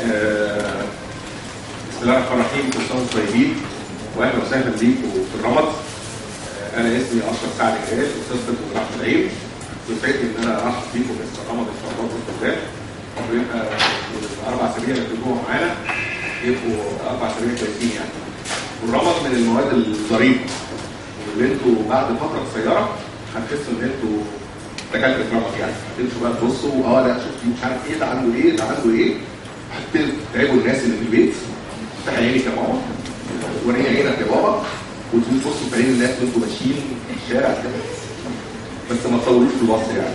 آه، بسم الله الرحمن الرحيم كل سنه وانتم طيبين واهلا وسهلا بيكم في الرمض آه، انا اسمي اشرف سعد جلال استاذ طب وجراحه العين وسعيد ان انا ارحب بيكم في الرمض ان شاء الله باذن الله ويبقى الاربع اسابيع اللي بتجوهم معانا يبقوا اربع اسابيع كويسين يعني والرمض من المواد الظريفه واللي انتوا بعد فتره قصيره هتحسوا ان انتوا دكاتره رمض يعني هتمشوا بقى تبصوا اه لا شفت مش عارف ايه ده عنده ايه ده عنده ايه هتبتدوا تتعبوا الناس اللي في البيت افتح عينك يا ماما وريني عينك يا بابا وتقولوا بصوا في عين الناس وانتوا ماشيين في الشارع كده بس ما تطولوش في الوصف يعني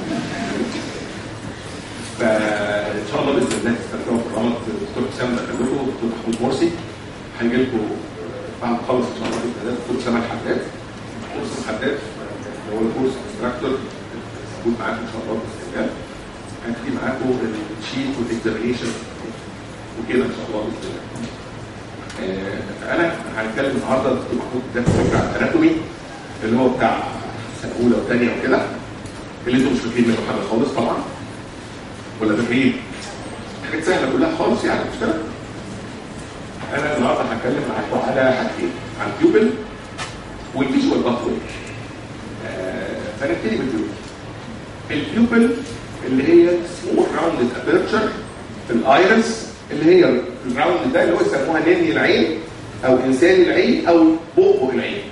فان شاء الله باذن الله تستمتعوا في الرمض الدكتور حسام دخلكم والدكتور محمود مرسي هنجي لكم بعد ما نخلص ان شاء الله باذن الله الدكتور سامح حداد الدكتور سامح حداد اللي هو الكورس انستراكتور موجود معاكم ان شاء الله باذن الله هنبتدي معاكم الشيت والاكزامينيشن وكده ان شاء الله باذن الله آه، فانا هنتكلم النهارده الدكتور محمود ده فكره عن الاناتومي اللي هو بتاع سنه اولى وثانيه وكده اللي انتم مش فاكرين منه حاجه خالص طبعا ولا فاكرين حاجات سهله كلها خالص يعني مش كده انا النهارده هتكلم معاكم على حاجتين عن البيوبل والفيجوال باثوي فنبتدي بالبيوبل البيوبل اللي هي سمول راوندد ابيرتشر في الايرس اللي هي الراوند ده اللي هو يسموها نني العين او انسان العين او بؤبؤ العين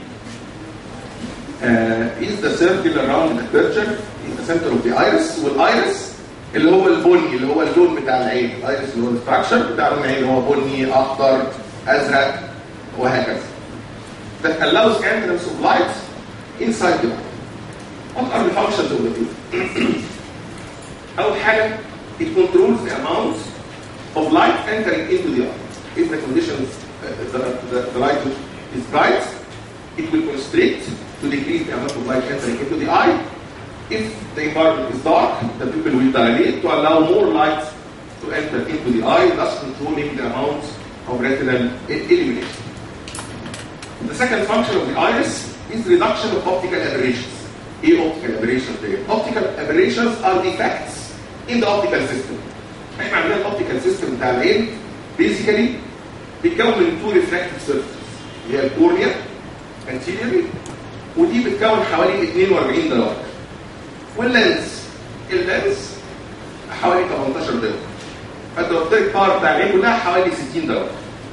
uh, is the circular round aperture in the center of the iris والايرس اللي هو البني اللي هو اللون بتاع العين الايرس اللي هو الستراكشر بتاع لون العين اللي هو بني اخضر ازرق وهكذا that allows entrance of light inside the eye what are the functions of the pupil اول حاجه it controls the amount of light entering into the eye if the conditions uh, the, the, the light is bright it will constrict to decrease the amount of light entering into the eye. If the environment is dark, the pupil will dilate to allow more light to enter into the eye, thus controlling the amount of retinal illumination. The second function of the iris is reduction of optical aberrations. A optical aberrations there. Optical aberrations are defects in the optical system. احنا عندنا الاوبتيكال سيستم بتاع العين basically بيتكون من two refractive surfaces اللي هي الكورنيا anteriorly ودي بتكون حوالي 42 درجه واللينس اللينس حوالي 18 درجه فالدرجتين باور بتاع العين كلها حوالي 60 درجه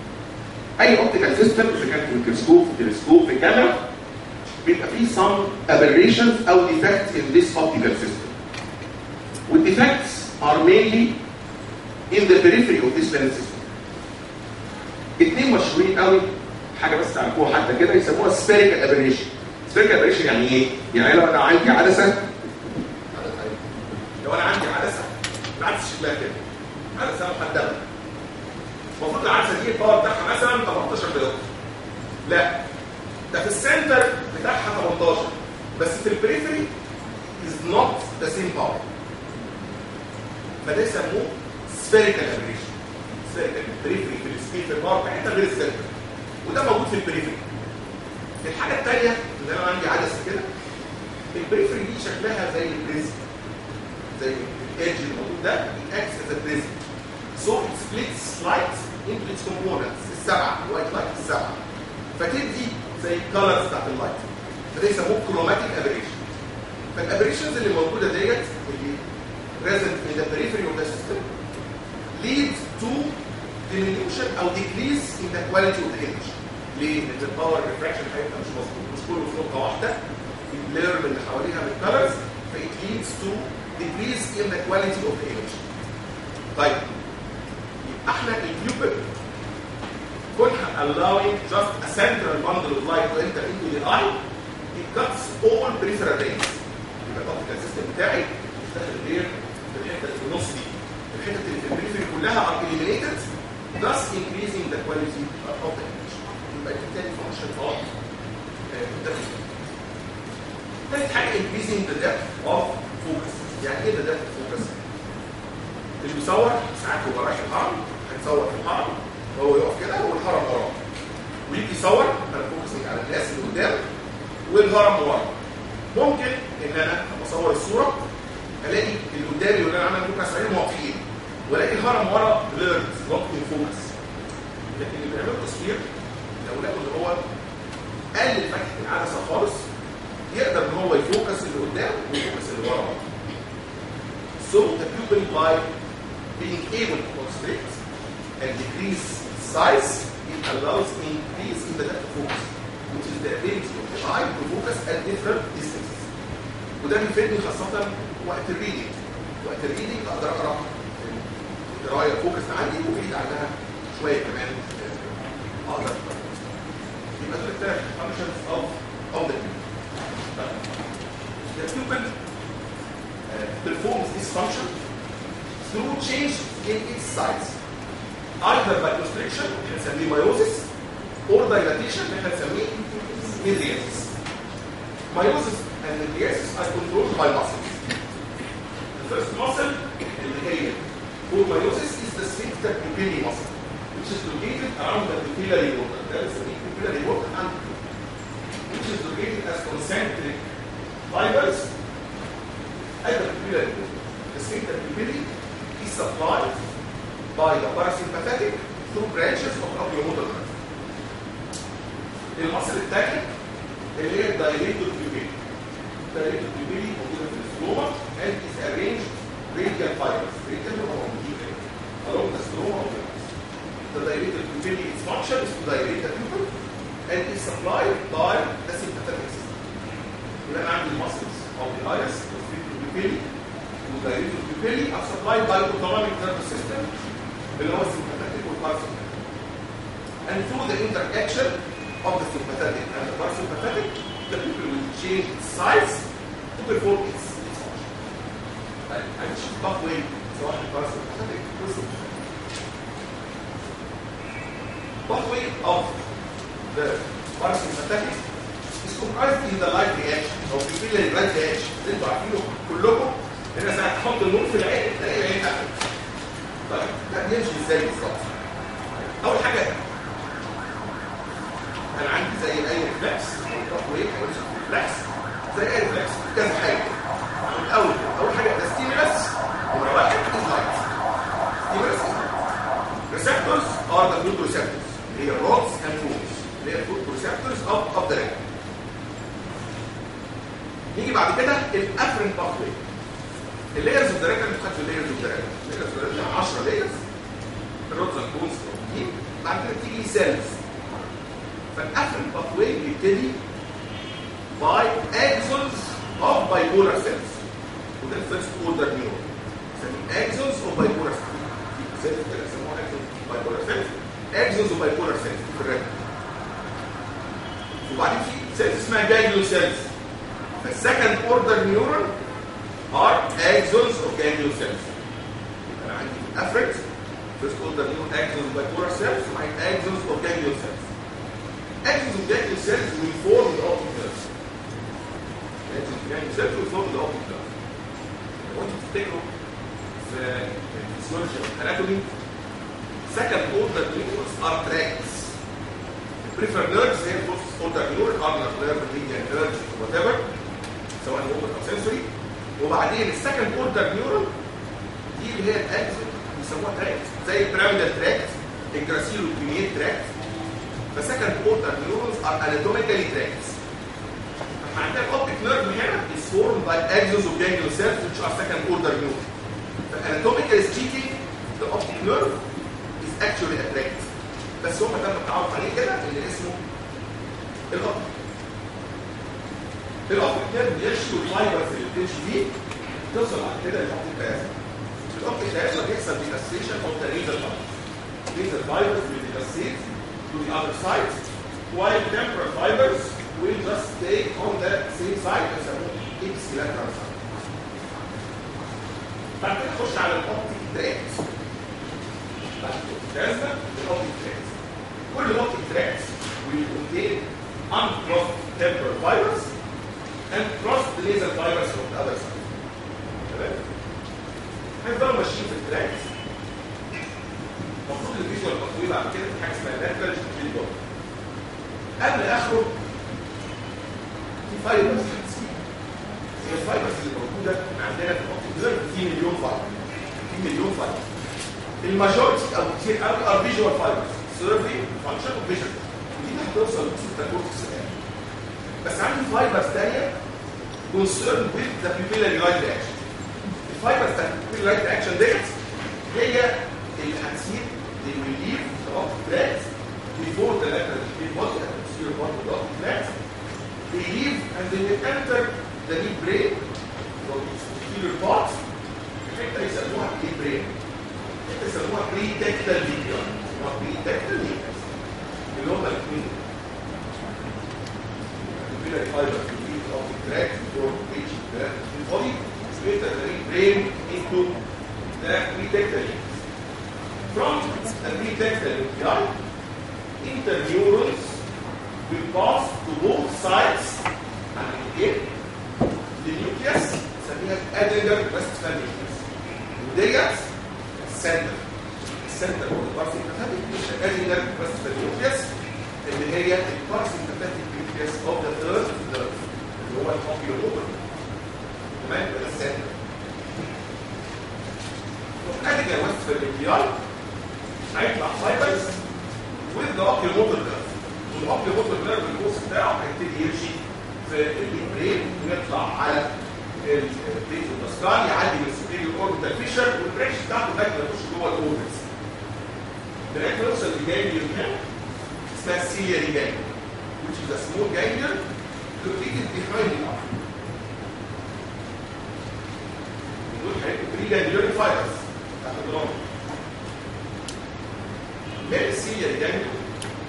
اي اوبتيكال سيستم اذا كان في ميكروسكوب في تلسكوب في كاميرا بيبقى فيه some aberrations او defects in this optical system والديفكتس are mainly in the periphery of this lens system اتنين مشهورين قوي حاجه بس تعرفوها حتى كده يسموها spherical aberration spherical aberration يعني ايه؟ يعني لو انا عندي عدسه لو انا عندي عدسه العدسه شكلها كده عدسه محدبه المفروض العدسه دي الباور بتاعها مثلا 18 درجه لا ده في السنتر بتاعها 18 بس في البريفري is not the same power فده يسموه spherical aberration spherical البريفري في السبيد في الباور بتاعتها غير السنتر وده موجود في البريفري الحاجه الثانيه ان انا عندي عدسه كده البريفري دي شكلها زي البريزم زي الايدج الموجود ده الاكس از بريزم سو ات سبليتس لايت انتو اتس كومبوننتس السبعه الوايت لايت السبعه فتدي زي الكالرز بتاعت اللايت فده يسموه كروماتيك ابريشن فالابريشنز اللي موجوده ديت اللي present in the periphery of the system leads to diminution او decrease in the quality of the image ليه؟ لان الباور ريفراكشن هيبقى مش مظبوط مش كله في نقطه واحده البلير اللي حواليها من الكالرز فايت leads to decrease in the quality of the image. طيب يبقى احنا البيوبل كنا allowing just a central bundle of light to enter into the eye it cuts all peripheral rays يبقى الاوبتيكال سيستم بتاعي داخل غير في الحته اللي في النص دي الحته اللي في البريفري كلها are eliminated thus increasing the quality of the image يبقى دي تاني فانكشن اوف تالت حاجه increasing the depth of focus يعني ايه the depth of focus؟ اللي بيصور ساعات هو رايح الهرم هيتصور في الهرم وهو يقف كده والهرم وراه ويجي يصور انا فوكسنج على الناس اللي قدام والهرم ورا ممكن ان انا لما اصور الصوره الاقي اللي قدامي واللي انا عامل فوكس عليهم واقفين والاقي الهرم ورا بليرد نوت ان لكن اللي بيعملوا تصوير لو لقوا ان هو قلل فتحه العدسه خالص يقدر ان هو يفوكس اللي قدام ويفوكس اللي ورا So the pupil by being able to constrict and decrease size, it allows increase in the depth of focus, which is the ability of the eye to focus at different distances. وده بيفيدني خاصة وقت الريدنج. وقت الريدنج اقدر اقرا القرايه فوكس عندي وبعيد عنها شويه كمان آه، اقدر أقرأ. يبقى دول الثلاث functions of of the pupil. طيب. The pupil uh, performs this function through change in its size. Either by constriction اللي هنسميه meiosis or dilatation اللي احنا هنسميه mydriasis. Meiosis and mydriasis are controlled by muscles. The first muscle اللي هي for meiosis is the sphincter pupillae muscle which is located around the pupillary water. That is the pupillary water and which is located as concentric fibers at the pupillary water. The sphincter pupillae is supplied by the parasympathetic through branches of oculomotor nerve. المصل الثاني اللي هي dilated pupillary. Dilated pupillary موجودة في السلوما and is arranged radial fibers. Radial هو موجود هنا. along the stroma of the eyes. The dilated pupillary its function is to dilate the pupil and is supplied by the sympathetic system. يبقى انا عندي المسلز of the iris والفيتال pupillary والdilated pupillary are supplied by the autonomic nervous system اللي هو السيمباثيك والباراسيمباثيك. And through the interaction of the sympathetic and the parasympathetic, the pupil will change its size to perform its, its function. طيب هنشوف pathway سواء الباراسيمباثيك والسيمباثيك. Pathway of the parasympathetic is comprised in the light reaction او pupillary light reaction اللي انتوا عارفينه كلكم ان ساعه تحط النور في العين تلاقي العين قفلت. طيب ده بيمشي ازاي بالظبط؟ اول حاجه انا عندي زي اي ريفلكس او ايه ريفلكس زي اي ريفلكس كذا حاجه الاول اول حاجه ده ستيمولس نمره واحد از لايت ستيمولس ريسبتورز ار ذا فوتو ريسبتورز اللي هي الروتس اند فوكس اللي هي الفوتو ريسبتورز اوف اوف ذا ريتنا نيجي بعد كده الافرنت باثوي اللايرز اوف ذا ريتنا بتخش اللايرز اوف ذا ريتنا اللايرز اوف ذا ريتنا 10 لايرز الروتس اند كونز موجودين بعد كده تيجي سيلز فالافرنت باثوي بيبتدي باي اكسونز اوف بايبولار سيلز وده الفيرست اوردر نيورون بنسميه اكسونز اوف بايبولار سيلز سيلز كده بيسموها اكسونز بايبولار سيلز اكسونز اوف بايبولار سيلز في الريتنا وبعدين في سيلز اسمها جانجليو سيلز فالسكند اوردر نيورون ار اكسونز اوف جانجليو سيلز انا عندي في الافرنت فيرست اوردر نيورون اكسونز اوف بايبولار سيلز وبعدين اكسونز اوف جانجليو سيلز actions of ganglion cells will form the optic nerve. Actions of ganglion cells will form the optic nerve. لو انتوا تفتكروا في الفسيولوجي والاناتومي second order neurons are tracts. The peripheral nerves هي first order neuron, ulnar nerve, median nerve, whatever سواء موتور او sensory وبعدين السكند اوردر نيورون دي اللي هي الاكسون بيسموها تراكت زي البيراميدال تراكت الجراسيلو كيميات تراكت فسكند اوردر نيورونز ار اناتوميكالي تراكتس احنا عندنا الاوبتيك نيرف هنا is formed by axons of ganglion cells which are second order neuron فاناتوميكالي speaking the optic nerve is actually a tract بس هو تم التعرف عليه كده اللي اسمه الاوبتيك الاوبتيك نيرف بيمشي والفايبرز اللي بتمشي فيه توصل بعد كده للاوبتيك بيازم الاوبتيك بيازم بيحصل ديكاستريشن اوف ذا ريزر فايبرز ريزر فايبرز بيديكاستريت to the other side while temporal fibers will just stay on the same side يسموه ipsilateral side. بعد كده نخش على الاوبتيك تراكت. بعد كده لازمه الاوبتيك تراكت. كل الاوبتيك تراكت will contain uncrossed temporal fibers and crossed laser fibers from the other side. تمام؟ هنفضلوا ماشيين في التراكت المفروض الفيجوال تطويل بعد كده في حاجه اسمها لاترال فيدبول قبل اخره في فايبرز هي الفايبرز اللي موجوده عندنا في الاوبتيك نيرف في مليون فايبر في مليون فايبر الماجورتي او كتير قوي ار فيجوال فايبرز سيرفي فانكشن وفيجن ودي هتوصل للسيستم كورتكس الان بس عندي فايبرز ثانيه concerned with the pupillary light action الفايبرز بتاعت البيبيلاري لايت اكشن ديت هي اللي هتسيب الريليف of threads before the lateral deep body and posterior part of the threads they leave and they will enter the deep brain from its posterior part حته يسموها deep brain حته يسموها pre-tectal medium يسموها pre-tectal medium اللي هم الاثنين البيبيلاري فايبر of the thread before reaching the body split the brain into the pretectal units. From the pretectal nuclei, interneurons will pass to both sides and again the nucleus نسميها adrenal vestibular nucleus. وديت السنتر السنتر هو البارسيمباتيك adrenal vestibular nucleus اللي هي البارسيمباتيك nucleus of the third nerve اللي هو الكمبيوتر تمام ده السنتر وخارج الوسط في الامبيار هيطلع فايبرز with the oculomotor nerve والاوكيوموتور نيرف الكورس بتاعه هيبتدي يمشي في البرين ويطلع على البيت والمسكان يعدي من السوبيريور اوربيتال فيشر والبريش بتاعته لغايه ما يخش جوه الاوربتس لغايه ما يوصل لجانجليون هنا اسمها السيليا جانجليون which is a small ganglion located behind the eye دول هيبقوا بري جانجليون فايبرز تحت الدرام من السيليا جانجليون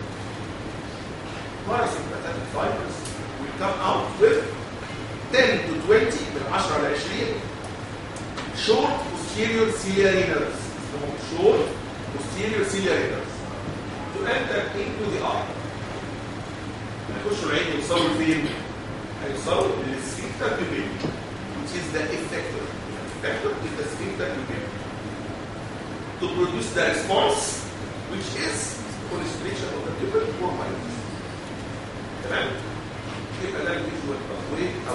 parasympathetic fibers will come out with 10 to 20 من 10 ل 20 short posterior ciliary nerves اسمهم short posterior ciliary nerves to enter into the eye هيخشوا العين يوصلوا فين؟ هيوصلوا للسفنكتر pupil which is the effector effector is the sphincter pupil to produce the response which is constriction of the pupil or mileus تمام يبقى ده الفيجوال باثوي او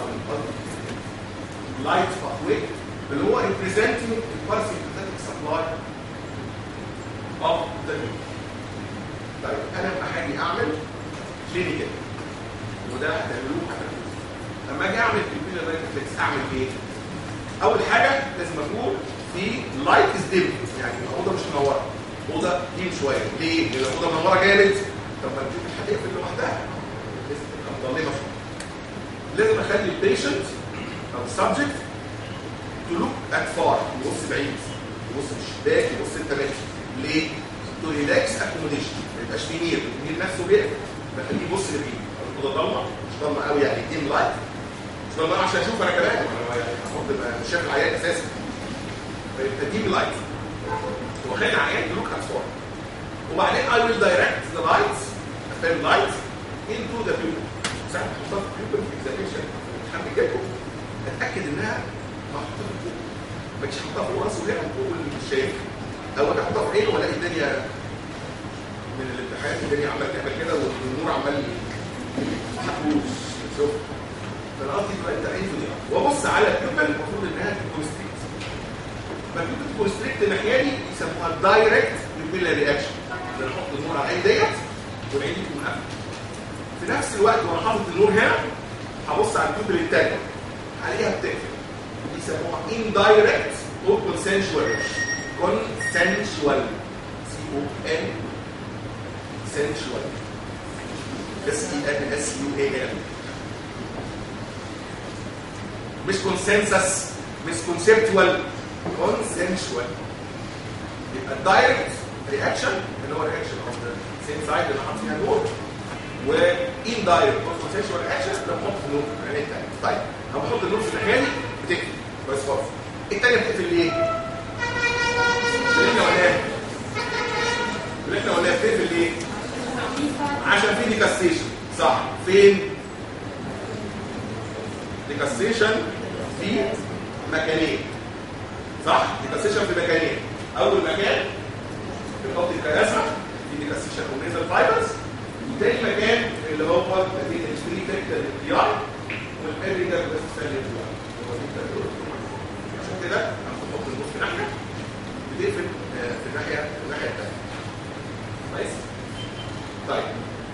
اللايت باثوي اللي هو representing the parasympathetic supply of the nerve طيب انا لما هاجي اعمل كلينيكال وده هتعملوه هتعملوه لما اجي اعمل البيبيلا ريفلكس اعمل ايه؟ اول حاجه لازم اكون في لايت از ديم يعني الاوضه مش منوره اوضه ديم شويه ليه؟ لان الاوضه منوره جامد طب ما تجيب هتقفل لوحدها لازم تبقى مظلمه لازم اخلي البيشنت او السبجكت تو لوك ات فار يبص بعيد يبص من الشباك يبص انت ماشي ليه؟ تو ريلاكس اكوموديشن ما يبقاش في نير النير نفسه بيقفل بخليه يبص لبعيد الاوضه ضلمه مش ضلمه قوي يعني ديم لايت مش ضلمه عشان اشوف انا كمان انا يعني هحط مش شايف العيان اساسا فيبقى ديم لايت واخلي العيان تو لوك ات فار وبعدين I will direct the lights the light into the pupil ساعة ما تحطها في البيوبل في examination الامتحان بيجيلكم اتاكد انها محطوطه في فوق ما تجيش حطها فوق راسه هنا فوق مش شايف او اجي احطها في عينه والاقي الدنيا من الامتحانات الدنيا عمال تعمل كده والنور عمال محبوس شوف فانا قصدي تبقى انت عينه دي وابص على البيوبل المفروض انها تكون ستريت فالبيوبل تكون ستريت ناحيتي يسموها دايركت بيوبيلاري رياكشن انا احط النور على العين ديت والعين دي تكون قافله في نفس الوقت وانا حاطط النور هنا هبص على البيوبل الثانيه عليها بتقفل دي يسموها indirect or consensual consensual C O N sensual S E N S U A L مش consensus مش conceptual consensual يبقى الدايركت رياكشن اللي هو رياكشن اوف ذا سيم سايد اللي حاطط فيها النور واندايركت كونسنشوال اكشن لما احط النور في العين الثانيه طيب لما احط النور في الناحيه دي بتقفل بس خالص الثانيه بتقفل ليه؟ اللي احنا قلناها اللي احنا قلناها بتقفل ليه؟ عشان في ديكاستيشن صح فين؟ ديكاستيشن في مكانين صح؟ ديكاستيشن في مكانين اول مكان بنحط الكراسه في ديكاستيشن اوف فايبرز وتاني مكان اللي هو بين السبري فيكتور الديار والبيريجر بس سالي عشان كده هنحط النص في ناحيه بتقفل في الناحيه في الناحيه الثانيه كويس طيب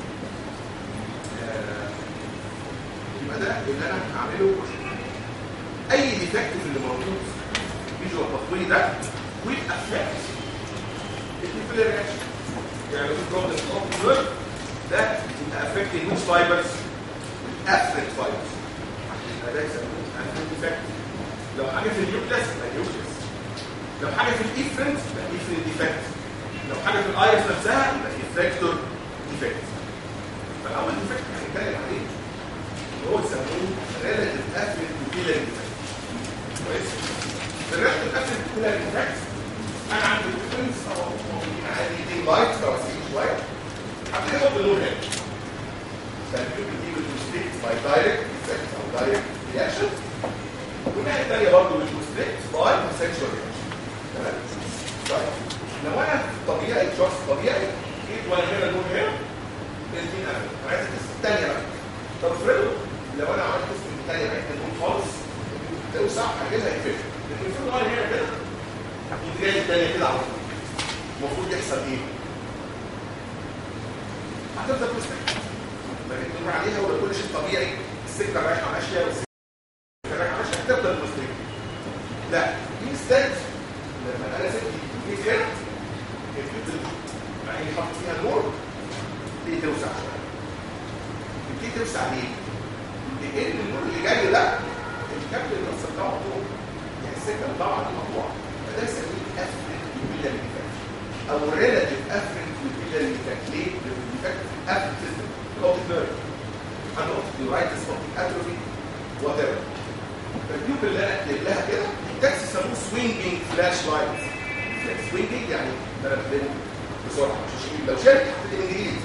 آه، يبقى ده اللي انا هعمله اي ديفكت اللي موجود في فيجوال باثوي ده will affect البيبل رياكشن يعني في بروبلم اوف نيرف ده يبقى affecting which fibers afferent fibers يبقى ده يسموه afferent defect لو حاجه في النيوكليس يبقى نيوكليس لو حاجه في الايفرنت يبقى ايفرنت ديفكت لو حاجه في الايرس نفسها يبقى افكتور ديفكت فالاول ديفكت هنتكلم عليه اللي هو يسموه ريلاتيف افرنت بيبيلاري ديفكت كويس الريلاتيف افرنت بيبيلاري ديفكت انا عندي ديفرنس او عندي دي لايت او اسيب شويه هبتدي احط اللون هنا فالبيبل دي بتستيكت باي دايركت افكت او دايركت رياكشن والناحيه الثانيه برضه بتستيكت باي سكشوال رياكشن تمام طيب لو انا طبيعي شخص طبيعي جيت وانا هنا اللون هنا الاثنين انا عايز القسم الثانيه بقى طب افرضوا لو انا عملت القسم الثانيه بقيت اللون خالص توسع هجيبها يقفل لكن افرضوا انا هنا كده الاتجاه الثاني كده على طول المفروض يحصل ايه؟ هتفضل مستقيم ما بتدور عليها ولا كل شيء طبيعي السكه رايحه ماشيه والسكه رايحه ماشيه هتفضل مستقيم لا دي ستات لما انا سبت دي كده الفكره مع اني حاطط فيها النور تبتدي توسع شويه تبتدي توسع ليه؟ لان النور اللي جاي ده الكابل النص بتاعه مقطوع يعني السكه اللي طالعه دي مقطوعه فده يسميه افرنت بيبيلاري ديفكت او ريلاتيف افرنت بيبيلاري ديفكت ليه؟ لان الديفكت افرنت سيستم اوبتيك نيرف عنده اوبتيك نيورايتس اوبتيك اتروفي وات ايفر فالتيوب اللي انا اكتب لها كده التكس يسموه سوينجينج فلاش لايت سوينجينج يعني ده انا بكتبه بسرعه مش شيء لو شلت حطيت الانجليزي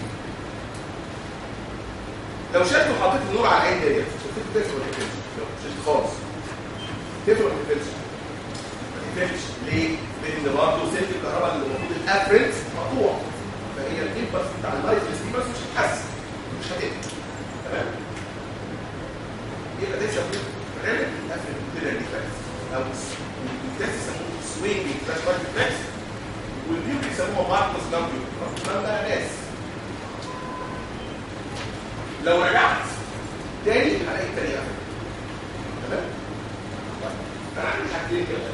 لو شلت وحطيت النور على العين ديت شلت تقفل ولا تقفلش؟ لو شلت خالص تقفل ولا تقفلش؟ ما تقفلش ليه؟ لان برضه سلك الكهرباء اللي المفروض الافرنت مقطوع فهي الامبلس بتاع اللايت ريسيفرز مش هتحس مش هتقفل تمام؟ يبقى ده يسموه ريلاتيف افرنت بيلر ديفكت او الناس يسموه سوينجينج فلاش لايت ديفكت والبيو بيسموها ماركوس جامبيو ماركوس جامبيو ده ناس لو رجعت تاني هلاقي التاني قفل تمام طيب انا عندي حاجتين كده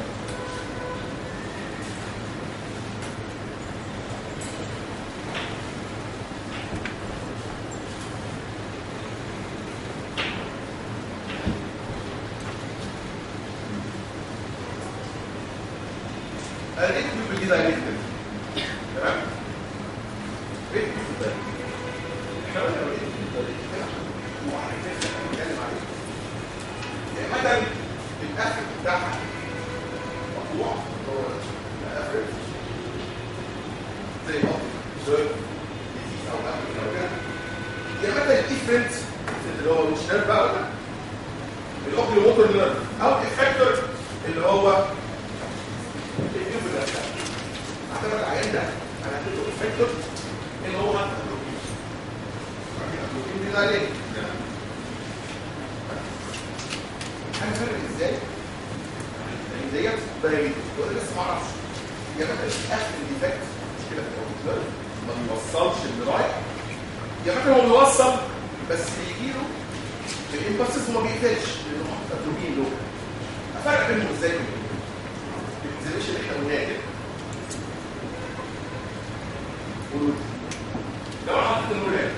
انا لقيت البيبل دي دايركت تمام لقيت البيبل دايركت احنا قلنا لو لقيت البيبل دايركت كده وعرفنا نتكلم عليه يعني مثلا القفل بتاعها مقطوع هو القفل زي ما زي او قفل او كده يعني مثلا الديفرنت اللي هو مش نيرف بقى ولا الاوكلي موتور نيرف او الافكتور اللي هو الفيوب نفسها اعتبر العيان ده انا هديله افكتور ان هو هات البروتين البروتين دي ده ليه؟ انا فاهم ازاي؟ يعني ديت دايريت وانا لسه ما اعرفش يا مثلا اخر الديفكت مشكله في الاوتوكلر ما بيوصلش اللي رايح يا مثلا هو بيوصل بس بيجي له الامباسس ما بيقفلش لانه حاطط اتروبين له افرق بينهم ازاي الزميش اللي احنا قلناه كده قولوا لو انا حاطط النور هنا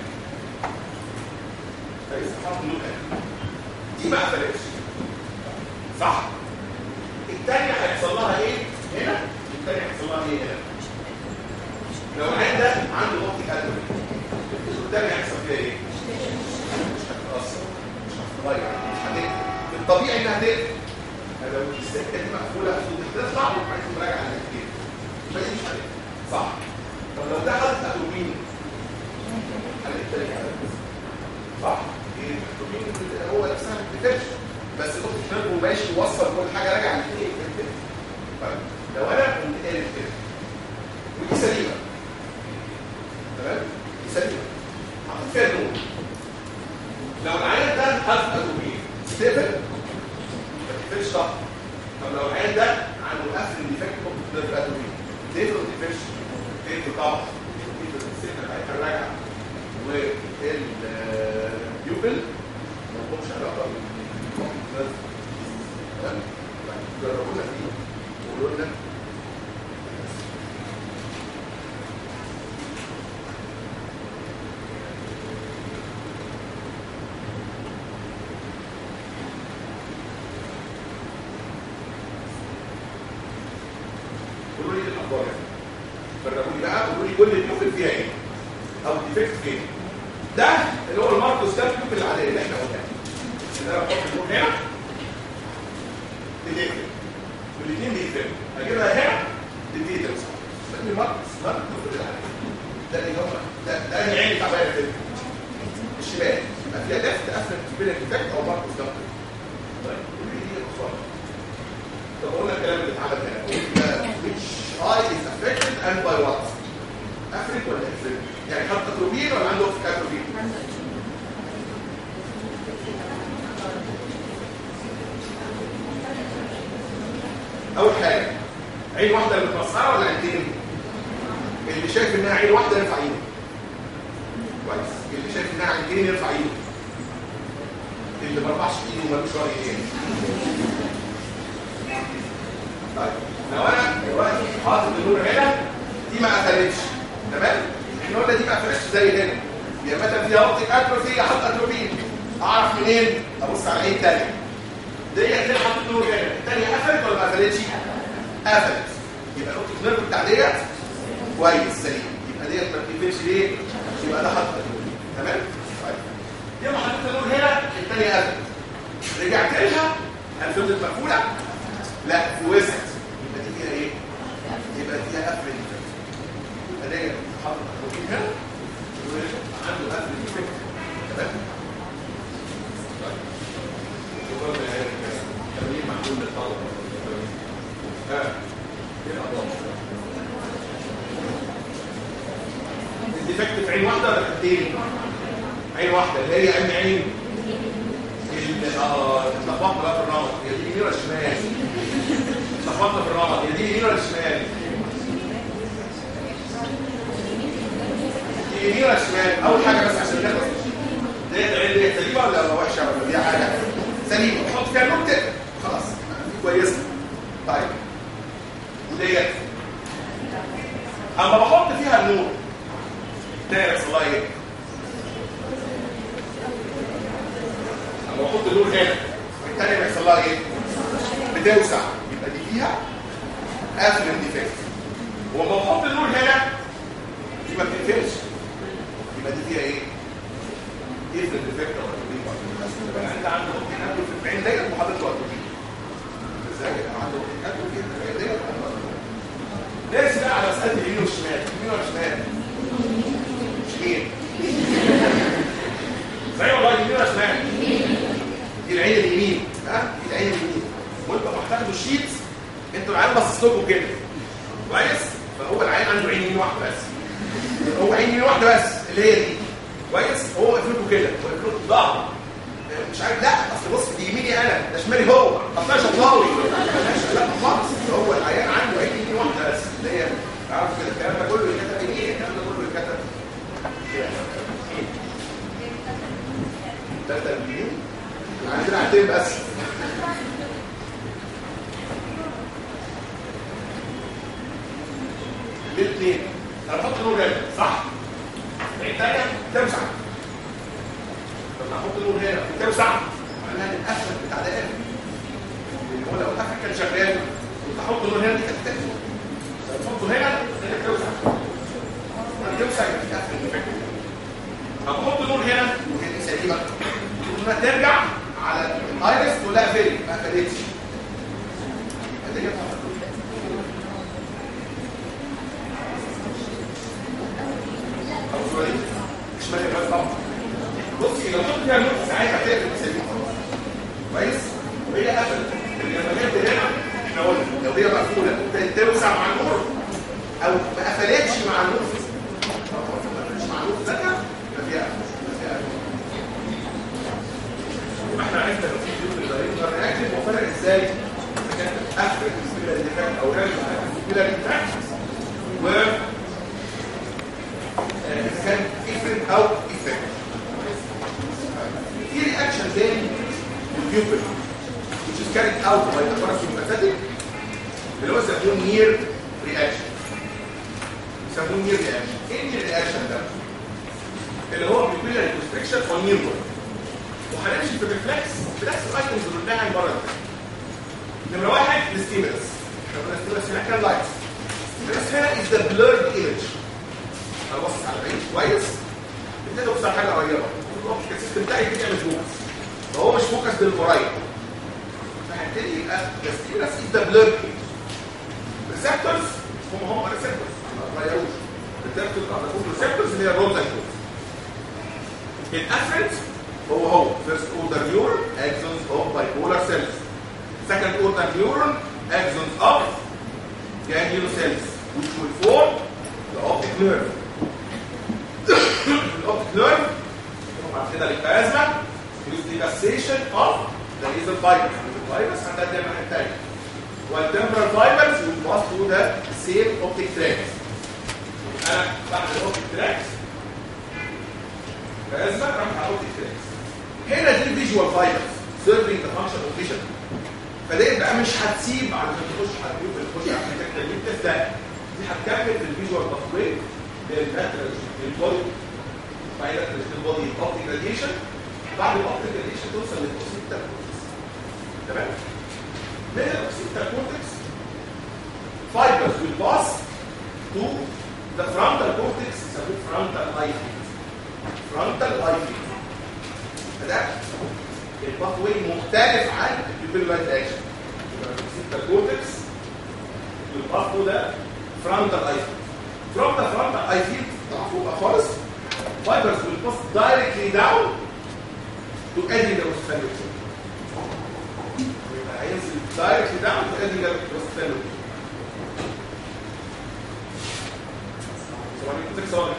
فلسه حاطط النور هنا دي ما قفلتش صح الثانيه هيحصل لها ايه هنا الثانيه هيحصل لها ايه هنا لو العين ده عنده اوبتيك اتروفي الثانيه هيحصل فيها ايه مش هتتاثر مش هتتغير مش هتقفل الطبيعي انها تقفل لو السكه دي مقفوله المفروض تطلع وبعدين تراجع على كتير فدي مش هتقفل صح طب لو ده حاطط اتروبين هلاقي ترجع على الجسم صح الاتروبين هو نفسها ما بتقفلش بس الاوبتيك نيرف ماشي يوصل كل حاجه راجع الاثنين يقفل طيب لو انا كنت قالب كده ودي سليمه تمام دي سليمه حطيت فيها النور لو العيان ده حاطط اتروبين تقفل ما تقفلش صح طب لو العيان ده عنده قفل ديفكت اوبتيك نيرف اتروبين تقفل ما تقفلش تقفل طبعا تقفل السكه بتاعتها راجعه والبيوبل ما لهمش علاقه بال تمام؟ طيب، جربوا لنا دي وقولوا لنا قولوا لي ايه الاخبار يعني فرقوا لي بقى قولوا لي كل البيوبل فيها ايه او ديفكت فين ده اللي هو الماركوس ده البيوبل العاديه اللي احنا قلناها ان انا بحط البيوبل هنا تتقفل والاثنين بيقفلوا اجيبها هنا تبتدي توسع ده الماركوس ماركوس البيوبل العاديه ده اللي هو ده ده اللي عيني تعبانه كده الشمال يبقى فيها لفت قفل بين الديفكت او ماركوس ده طيب قولوا لي ايه الاخبار طب قلنا الكلام اللي اتعمل هنا قلنا which eye is affected and by what افريك ولا افريك يعني خط اتروبين ولا عنده اوبتيك اتروبين اول حاجه عين واحده اللي متمسخره ولا عينتين اللي شايف انها عين واحده يرفع ايده كويس اللي شايف انها عينتين يرفع ايده اللي ما رفعش ايده ومالوش راي ايه طيب لو انا دلوقتي حاطط النور هنا دي ما قفلتش تمام احنا قلنا دي ما قفلتش زي هنا يا مثلا فيها اوبتيك اتروفي احط اتروفين اعرف منين ابص على عين ثانيه ديت ليه حاطط نور هنا الثانيه قفلت ولا ما قفلتش قفلت يبقى الاوبتيك نيرف بتاع ديت كويس سليم يبقى ديت ما بتقفلش ليه يبقى ده حاطط اتروفين تمام طيب يبقى حطيت النور هنا الثانيه قفلت رجعت لها هل فضلت مقفوله لا في وسط يبقى دي فيها ايه يبقى فيها قفل ديفكت يبقى ده حاطط اتروفين هنا وعنده قفل ديفكت تمام طيب شكرا يا تمرين معلوم للطلبه ها ايه الاضرار الديفكت في عين واحده ولا حتتين عين واحده اللي هي عين عين ال- اه اتلخبطنا بقى في الرمد هي دي يمين ولا شمال اتلخبطنا في الرمد هي دي يمين ولا شمال دي يمين ولا شمال اول حاجه بس عشان نخلص ديت العين ديت سليمه ولا وحشه ولا فيها حاجه سليمه تحط فيها نكته خلاص دي كويسه طيب وديت اما بحط فيها النور ده يحصل لها ايه؟ اما بحط النور هنا والتانية بيحصل لها ايه؟ بتوسع يبقى دي فيها قافل انديفكت ولما بحط النور هنا دي ما بتقفلش يبقى دي فيها ايه؟ قفل انديفكت ولا تقفيل يبقى انت عندك اوبتيك اتروفي في العين ديت وحاطط له اتروفي ازاي كده عنده اوبتيك اتروفي في العين ديت نرسي بقى على مساله اليمين والشمال يمين ولا شمال؟ يمين زي والله يمين ولا شمال؟ دي العين اليمين ها دي العين اليمين وانتوا لما هتاخدوا الشيت انتوا العين باصص لكم كده كويس فهو العين عنده عين يمين واحده بس هو عين يمين واحده بس اللي هي دي كويس هو واقف لكم كده واقف لكم ظهر مش عارف لا اصل بص دي يميني انا ده شمالي هو اصل شطاوي لا خالص هو العيان عنده عين يمين واحده بس اللي هي عارف كده الكلام ده كله يتكتب يمين الكلام ده كله يتكتب تالتة اليمين عندنا عينتين بس الاثنين انا بحط نور هنا صح العين الثانيه توسع لما احط نور هنا وتوسع معناها ان القفل بتاع ده قافل لان هو لو القفل كان شغال كنت احط نور هنا دي كانت تقفل لما احطه هنا هنا توسع لما توسع يبقى في قفل ديفكت طب احط نور هنا وهي دي سليمه لما ترجع على الايرس تقول لها فين ما قفلتش يبقى دي أبو سؤالي مش مالي بس طبعا بصي لو حط فيها نقطة ساعتها هتقفل بسليم كويس وهي قفلت اللي لما جت هنا احنا قلنا لو هي مقفولة ابتدت توسع مع النور او ما قفلتش مع النور لو ما قفلتش مع النور ذاتها يبقى فيها قفل يبقى فيها قفل يبقى احنا عرفنا لو في فيديو الدايركت رياكشن وفرق ازاي اذا كانت قفلت السبيلة ديفكت او رجعت السبيلة ديفكت و اذا كان افرد او pupil which is carried out by the parasympathetic اللي هو يسموه نير رياكشن يسموه نير رياكشن ايه النير رياكشن ده؟ اللي هو بيبيلاري كونستريكشن او نير وهنمشي في الريفلكس بنفس الايتمز اللي قلناها المره اللي فاتت نمره واحد الستيمولس طب الستيمولس هنا كان لايت الستيمولس هنا از ذا بلurred ايمج انا باصص على بعيد كويس ابتدي ابص على حاجه قريبه الاوبتيكال سيستم بتاعي يبتدي يعمل فوكس فهو مش فوكس بالقريب فهبتدي يبقى الستيمولس از ذا بلurred ايمج ريسبتورز هم هم ريسبتورز ما غيروش ريسبتورز على طول ريسبتورز اللي هي الرول لايكوز الافرنت هو هو first order neuron axons of bipolar cells second order neuron axons of ganglion cells which will form the optic nerve the optic nerve بعد كده الكازما use the cassation of the nasal fibers the fibers عندها دايما التاني والtemporal fibers will pass through the same optic tracts انا بعد الاوبتيك تراكس كازما راح على الاوبتيك تراكس هنا دي فيجوال فايبرز سيرفينج ذا فانكشن اوف فيجن فدي بقى مش هتسيب علشان تخش على البيوت تخش على الفكره دي بتفتح دي هتكمل في الفيجوال باثوي للباترن للبودي بعد كده البودي اوبتيك راديشن بعد الاوبتيك راديشن توصل للاوسيبتال كورتكس تمام من الاوسيبتال كورتكس fibers will pass to the frontal cortex يسموه frontal eye field frontal eye field فده الباث واي مختلف عن البيبيلايت اكشن يبقى الكورتكس الباث ده فرونتال اي فيلد from the frontal eye field طلع فوق خالص fibers will pass directly down to edinal osteophyte يبقى هينزل directly down to edinal osteophyte سواء كنت سواء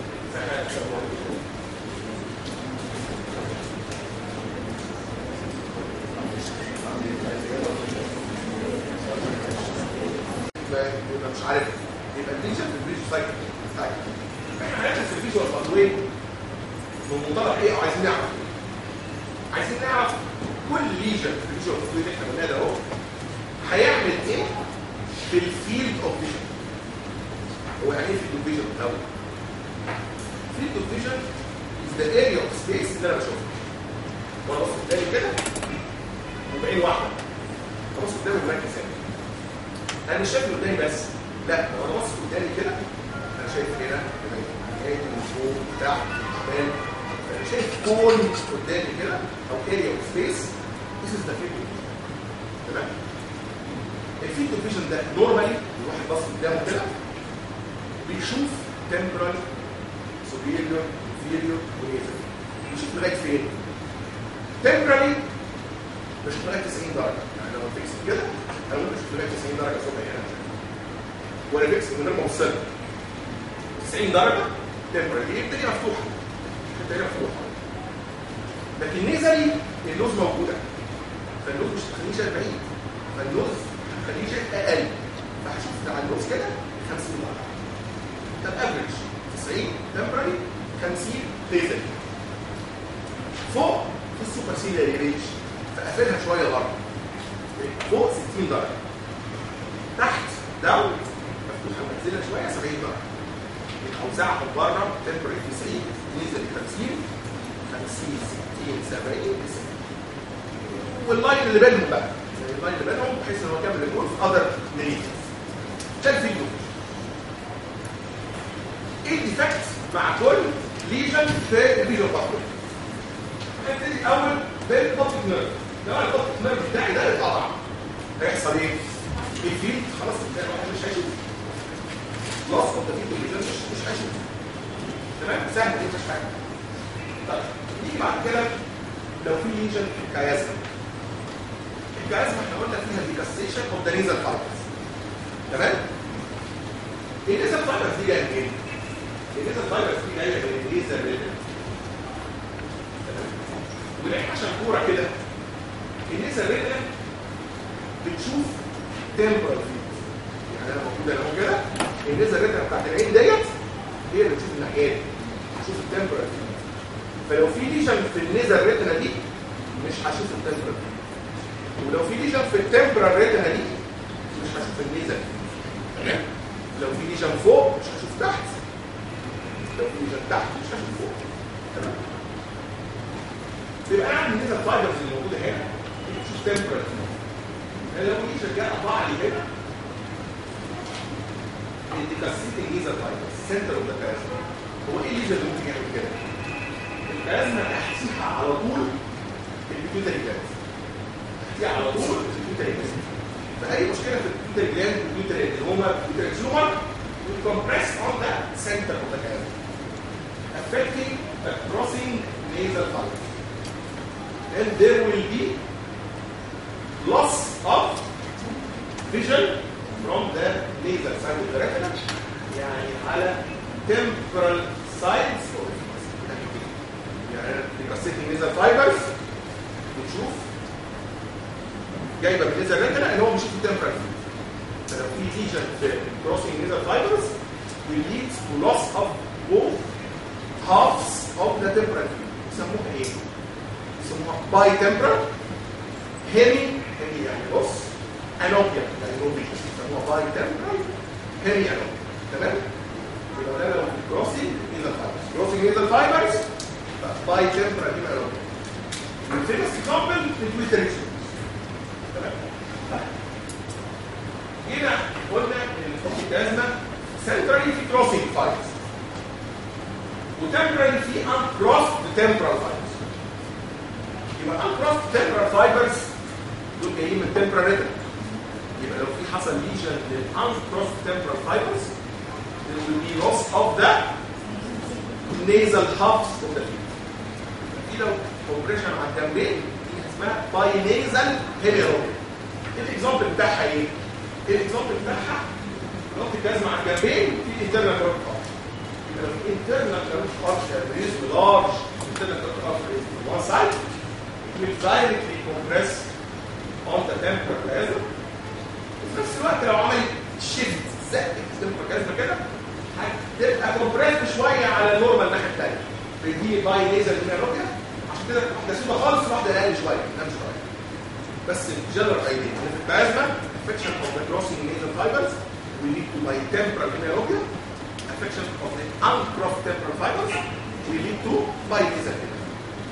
يبقى مش عارف يبقى الليجن في البريج سايكل طيب احنا هندرس الفيجوال باثوي من منطلق ايه وعايزين نعرف عايزين نعرف كل ليجن في الفيجوال باثوي اللي احنا قلناه ده اهو هيعمل ايه في الفيلد اوف فيجن هو يعني ايه فيلد اوف فيجن الاول فيلد اوف فيجن is the area of space اللي انا بشوفها وانا بص قدامي كده وبعين واحده ابص قدامي بمركز هنا انا مش شايف قدامي بس لا لو انا باصص قدامي كده انا شايف هنا هادي من فوق تحت شمال انا شايف كون قدامي كده او اريا اوف سبيس ذيس از ذا فيلد تمام الفيلد اوف فيجن ده نورمالي الواحد باصص قدامه كده بيشوف temporal superior inferior ونيزل بيشوف لغايه فين temporally بشوف لغايه 90 درجه يعني لو فيكس كده انا ممكن اشوف لغايه 90 درجه صوت هنا وانا فيكس من غير ما اوصل 90 درجه temporary دي الدنيا مفتوحه الدنيا مفتوحه لكن نزلي اللوز موجوده فاللوز مش هتخليني شايف بعيد فاللوز هتخليني شايف اقل فهشوف على اللوز كده 50 درجه ده الافريج 90 temporary 50 ليزر فوق في السوبر سيلر رينج فقفلها شويه بره فوق 60 درجه تحت داون مفتوحه منزله شويه 70 درجه الاوزاع من بره تمبري 90 نزل 50 50 60 70 90 واللاين اللي بينهم بقى زي اللاين اللي بينهم بحيث ان هو كامل الجول في اذر نيجز ده الفيديو ايه الديفكت مع كل ليجن في الفيديو باثوي هنبتدي الاول بالبوبتيك نيرف لو انا البوبتيك نيرف بتاعي ده اتقطع هيحصل ايه؟ الفيلد خلاص بتاع الواحد مش هيشوف لوس اوف ذا فيلد مش مش هيشوف تمام سهل دي مش حاجه طيب نيجي بعد كده لو في ليجن في الكيازما الكيازما احنا قلنا فيها ديكاستيشن اوف ذا نيزل فايبرز تمام؟ النيزل فايبرز دي جايه منين؟ النيزل فايبرز دي جايه من النيزل ريتم ولكن عشان كوره كده النيزل ريتم بتشوف تمبرال فيلد يعني انا موجود انا اهو كده النيزل ريتم بتاعت العين ديت هي اللي بتشوف الناحيه دي بتشوف التمبرال فيلد فلو في ليجن في النيزل ريتنا دي مش هشوف التمبرال ولو في ليجن في التمبرال ريتنا دي مش هشوف النيزل تمام لو في ليجن فوق مش هشوف تحت لو في ليجن تحت مش هشوف فوق تمام يبقى انا عندي النيزل فايبرز اللي موجوده هنا مش تمبرال يعني لو ليجن جه قطع لي هنا الديكاسيتنج نيزل فايبرز سنتر اوف ذا كاريزما هو ايه الليجن اللي ممكن يعمل كده؟ الكاريزما تحتيها على طول البيتوتري جلاند تحتيها على طول البيتوتري جلاند فاي مشكله في البيتوتري جلاند والبيتوتري اللي هما البيتوتري تيومر will compress on the center of the canal affecting the crossing nasal fibers and there will be loss of vision from the nasal side of the retina يعني على temporal sides of يعني الكاسيتي نيزل فايبرز بتشوف جايبه بالنيزل ريتنا اللي هو بيشوف التمبرال فلو في ليجن في كروسنج نيزل فايبرز will lead to loss of both halves of the temporal يسموها ايه؟ يسموها باي temporal هيمي هيمي يعني بص انوبيا يعني نوبيا يسموها باي temporal هيمي انوبيا تمام؟ يبقى ده لو كروسنج نيزل فايبرز كروسنج نيزل فايبرز باي temporal هيمي انوبيا الفيمس اكزامبل في تويتر تمام هنا قلنا ان الفصل الجازمه سنترالي في كروسنج فايبرز وتمبرالي في uncrossed temporal fibers يبقى uncrossed temporal fibers دول جايين من temporal rhythm يبقى لو في حصل ليجن لل uncrossed temporal fibers there will be loss of the nasal halves of the field دي لو compression على الجنبين دي اسمها binasal hemiarobic ايه الاكزامبل بتاعها ايه؟ ايه الاكزامبل بتاعها؟ نقطة الجزمة على الجنبين في internal carotid arch يبقى لو في internal carotid arch raised large internal carotid arch raised to one side it will directly compress on the temporal plasma وفي نفس الوقت لو عمل شيفت زق التمبرال plasma كده هتبقى كومبريس شوية على النورمال الناحية الثانية بيديني باي ليزر هنا عشان كده واحدة سودة خالص وواحدة أقل شوية نعم شوية بس الجنرال ايديا ان في البلازما affection of the crossing nasal fibers will lead to bitemporal hemianopia affection of the uncrossed temporal fibers will lead to binasal hemianopia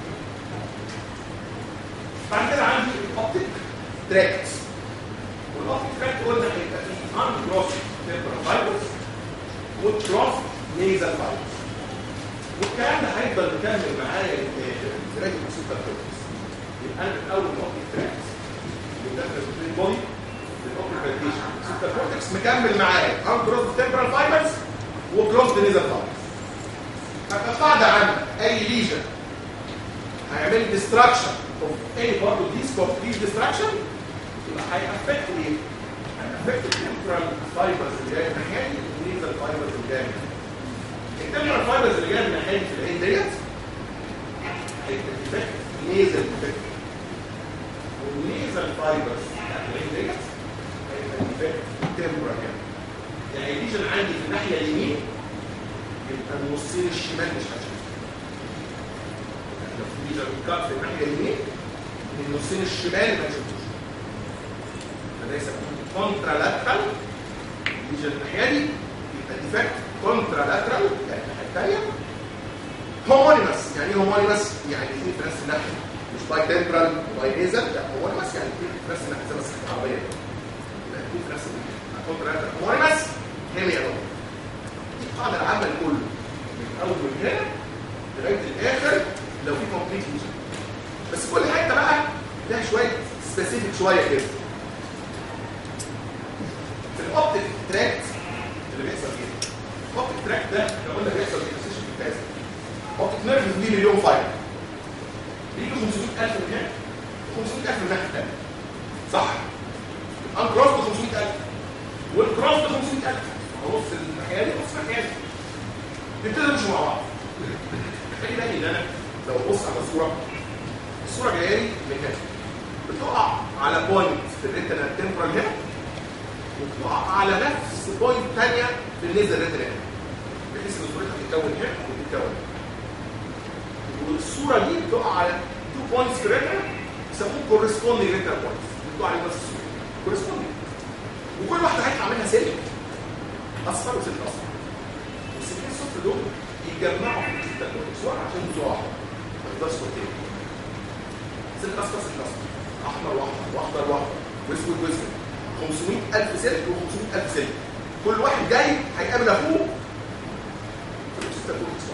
بعد كده عندي الاوبتيك تراكت والاوبتيك تراكت قلنا هيبقى فيه uncrossed temporal fibers وcrossed nasal fibers والكلام ده هيفضل مكمل معايا لغايه السوبر كورتكس يبقى انا من اول الاوبتيك تراكت داخل في البودي الاوبريتيشن السوبر كورتكس مكمل معايا انكروز تمبرال فايبرز وكلوز نيزل فايبرز فكقاعده عامه اي ليجن هيعمل ديستراكشن اوف اي بارت اوف ذيس كومبليت ديستراكشن يبقى هيأفكت ايه؟ هيأفكت التمبرال فايبرز اللي جايه من ناحيتي والنيزل فايبرز اللي جايه من التمبرال فايبرز اللي جايه من ناحيتي في العين ديت هيأفكت نيزل افكت والنيزل فايبرز بتاعت العين ديت هيبقى تمبرال يعني يعني الليجن عندي في الناحيه اليمين يبقى النصين الشمال مش هشوف لو في ليجن كات في الناحيه اليمين النصين الشمال ما هشوفوش فده يسموه كونترا لاترال ليجن الناحيه دي يبقى ديفكت كونترا لاترال يعني الناحيه الثانيه هومونيمس يعني ايه هومونيمس؟ يعني الاثنين في نفس الناحيه مش باي تمبرال وباي نيزل لا هومونيمس يعني الاثنين في نفس الناحيه زي مسكه العربيه يبقى الاثنين في نفس الناحيه كونترا لاترال هومونيمس هيمي دي القاعده العامه لكله من اول هنا لغايه الاخر لو في كومبليت ليجن بس كل حته بقى لها شويه سبيسيفيك شويه كده في الاوبتيك تراكت اللي بيحصل كده الاوبتيك تراكت ده احنا قلنا بيحصل في السيشن في الكاس اوبتيك نيرف دي مليون فايل بيجي 500000 من هنا 500000 من الناحيه الثانيه صح الانكروس ب 500000 والكروس ب 500000 نص الناحيه دي نص الناحيه دي نبتدي نمشي مع بعض خلي بالي ان انا لو بص على الصوره الصوره جايه لي من هنا بتقع على بوينت في الريتنا التمبرال هنا وبتقع على نفس بوينت ثانيه في النيزل ريتنا هنا بحيث ان صورتها تتكون هنا وتتكون هنا والصوره دي بتقع على تو بوينتس في الريتنا يسموه كورسبوندنج ريتال بوينتس بيدوا عليه نفس الصوره كورسبوندنج وكل واحده هيطلع منها سلك اصفر وسلك اصفر والسلكين الصفر دول يجمعوا في الريتال بوينتس واحد عشان يوزعوا واحده ما تقدرش تقول سلك اصفر سلك اصفر احمر واحمر واخضر واحمر واسود واسود 500000 سلك و500000 سلك كل واحد جاي هيقابل اخوه في الريتال بوينتس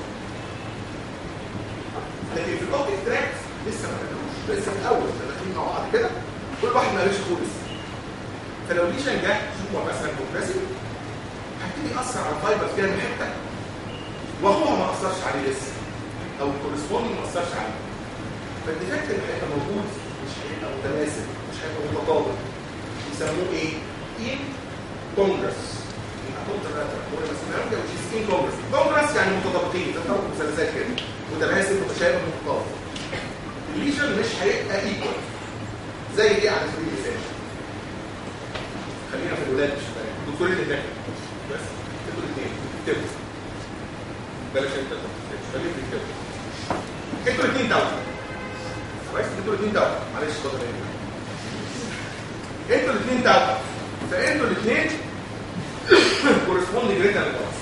لكن في الاوبتيك تراك لسه ما قالوش لسه في الاول احنا داخلين مع بعض كده كل واحد ما قالوش اخوه لسه فلو ليشن جه شوفوا مثلا كومبريسيف هيبتدي ياثر على الفايبرز كده من حته واخوها ما اثرش عليه لسه او الكورسبوندنج ما اثرش عليه فالديفكت اللي هيبقى موجود مش هيبقى متماثل مش هيبقى متطابق يسموه ايه؟ ان كونجرس يبقى كونتر هو المسمى وتشيز ان كونجرس كونجرس يعني متطابقين زي طبق مثلثات كده متماثل متشابه متطابق الليجن مش هيبقى ايكوال زي ايه على سبيل المثال خلينا في الولاد مش فاهم الدكتورين اللي هناك بس انتوا الاثنين اكتبوا بلاش انت خليك تكتبوا انتوا الاثنين توأم كويس انتوا الاثنين توأم معلش اتفضل انتوا الاثنين توأم فانتوا الاثنين كورسبوندنج ريتال للدراسه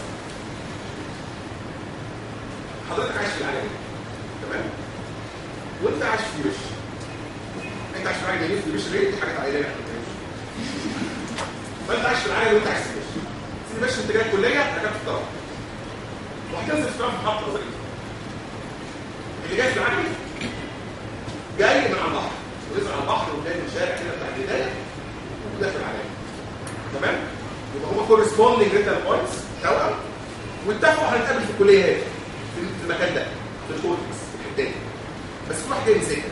حضرتك عايش في العالم تمام وانت عايش في وش انت عايش في العالم جميل في وش ليه دي حاجه عائليه فانت عايش في العالم وانت عايش في وش في وش انت جاي الكليه ركبت الطرف وهتنزل في طرف محطه وظيفه اللي جاي في العالم جاي من على البحر ونزل على البحر وجاي من الشارع كده بتاع البدايه وداخل عليا تمام يبقى هو كورسبوندنج ريتال بوينتس توأم واتفقوا هنتقابل في الكليه هنا في المكان ده في الكورتكس في الحته دي بس كل واحد جاي مسكها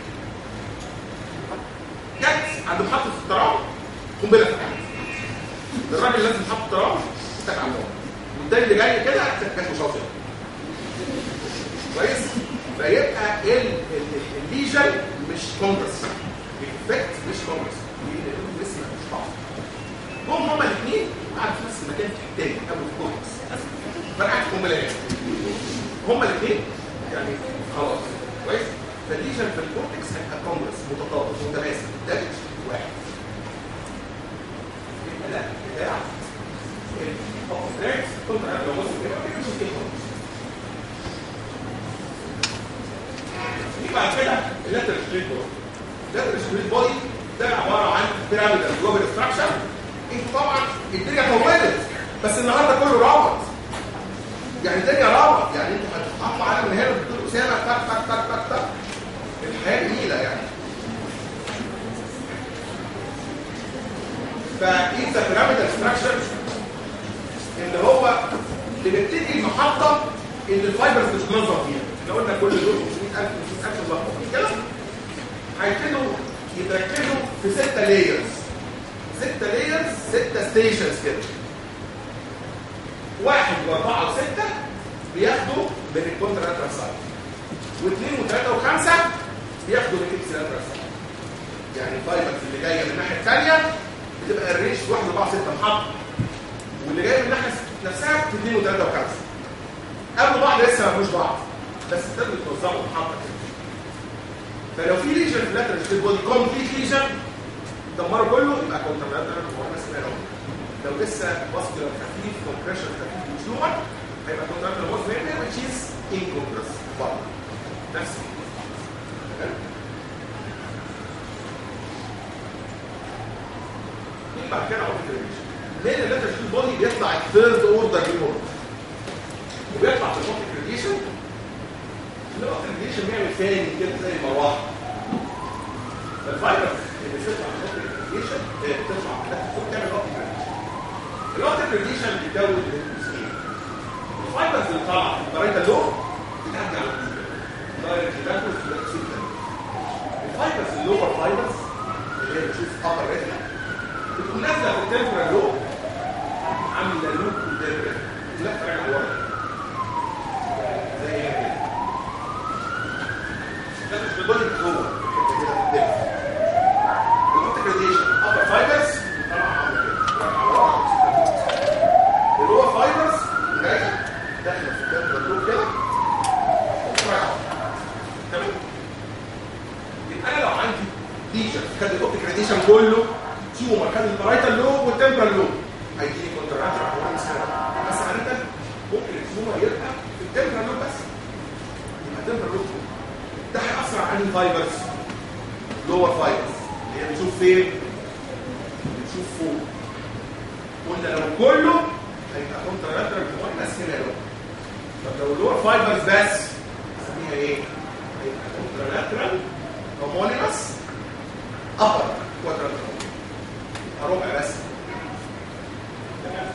جت عند محطه الترام قنبله فتحت الراجل لازم محطه الترام اتك على النار والتاني اللي جاي كده كانت مشاطر كويس فيبقى الليجن مش كونجرس الافكت مش كونجرس لسه مش بعض هم هما الاثنين قعدوا في نفس المكان في التاني قبل الكورتكس فرقعت قنبله هنا هما الاثنين يعني خلاص كويس فالليجن في الكورتكس هيبقى كونجرس متطابق متماسك ده مش واحد يبقى ده بتاع الكورتكس كنت انا لو بص كده مش كده بعد كده اللاتر ستريت بودي اللاتر ستريت بودي ده عباره عن بيراميدال جلوبال ستراكشر انتوا طبعا الدنيا طولت بس النهارده كله رابط يعني الدنيا رابط يعني انتوا هتطلعوا على من هنا بتقولوا اسامه تك تك تك تك تك الحياه جميله يعني فايه ذا بيراميدال ستراكشر اللي هو بنبتدي المحطه اللي الفايبرز بتتنظم فيها احنا قلنا كل دول 500000 500000 مظبوطين كده هيبتدوا يتركزوا في ستة لايرز ستة لايرز ستة ستيشنز كده واحد واربعة وستة بياخدوا من الكونتراترال سايد واثنين وثلاثة وخمسة بياخدوا من الاكسلاترال سايد يعني الفايبرز اللي جاية من الناحية الثانية بتبقى الريش واحد واربعة وستة محطة واللي جاي من الناحية نفسها في اثنين وثلاثة وخمسة قبل بعض لسه ما فيهوش بعض بس تقدر توزعوا محطة كده فلو في ليجن في اللاترال ستيت بودي كومبليت ليجن دمره كله يبقى كونتر لاترال واحنا سمعنا لو لسه فاسكولار خفيف كومبريشن خفيف مش نوع هيبقى كونتر لاترال موز ميمبر which is incompress برضه نفس نيجي بعد كده على الريليشن لان اللاترال ستيت بودي بيطلع الثيرد اوردر ريمورت وبيطلع في النقطه ريليشن النقطه ريليشن بيعمل ثاني كده زي المروحه فالفايبر اللي بتطلع من نقطه الريليشن بتطلع فوق تعمل نقطه ريليشن النقطه الريليشن بتكون جزئين الفايبرز اللي طالعه في البرايتا لو بتعدي على الجزء دايركت باكورد في الاكسيد الفايبرز اللور فايبرز اللي هي بتشوف ابر ريتنا بتكون نازله في التمبرال لو عامله لوب قدام لفه راجعه لورا زي كده ده مش بيضل جوه الحته كده قدام النقطه جراديشن ابر فايبرز طبعا عامله كده راجعه لورا اللي هو فايبرز جايه داخله في التمبرال خد الاوبتيك راديشن كله تيومر خد البرايتال لوب والتمبرال لوب هيديني كونتراتر بس عاده ممكن التيومر يبقى في التمبرال لوب بس يبقى التمبرال لوب ده هيأثر على الفايبرز لور فايبرز اللي هي بتشوف فين؟ بتشوف فوق قلنا لو كله هيبقى كونتراتر بس هنا لو طب لو اللور فايبرز بس نسميها ايه؟ هيبقى كونتراتر هومونيمس upper quadrangle ربع بس تمام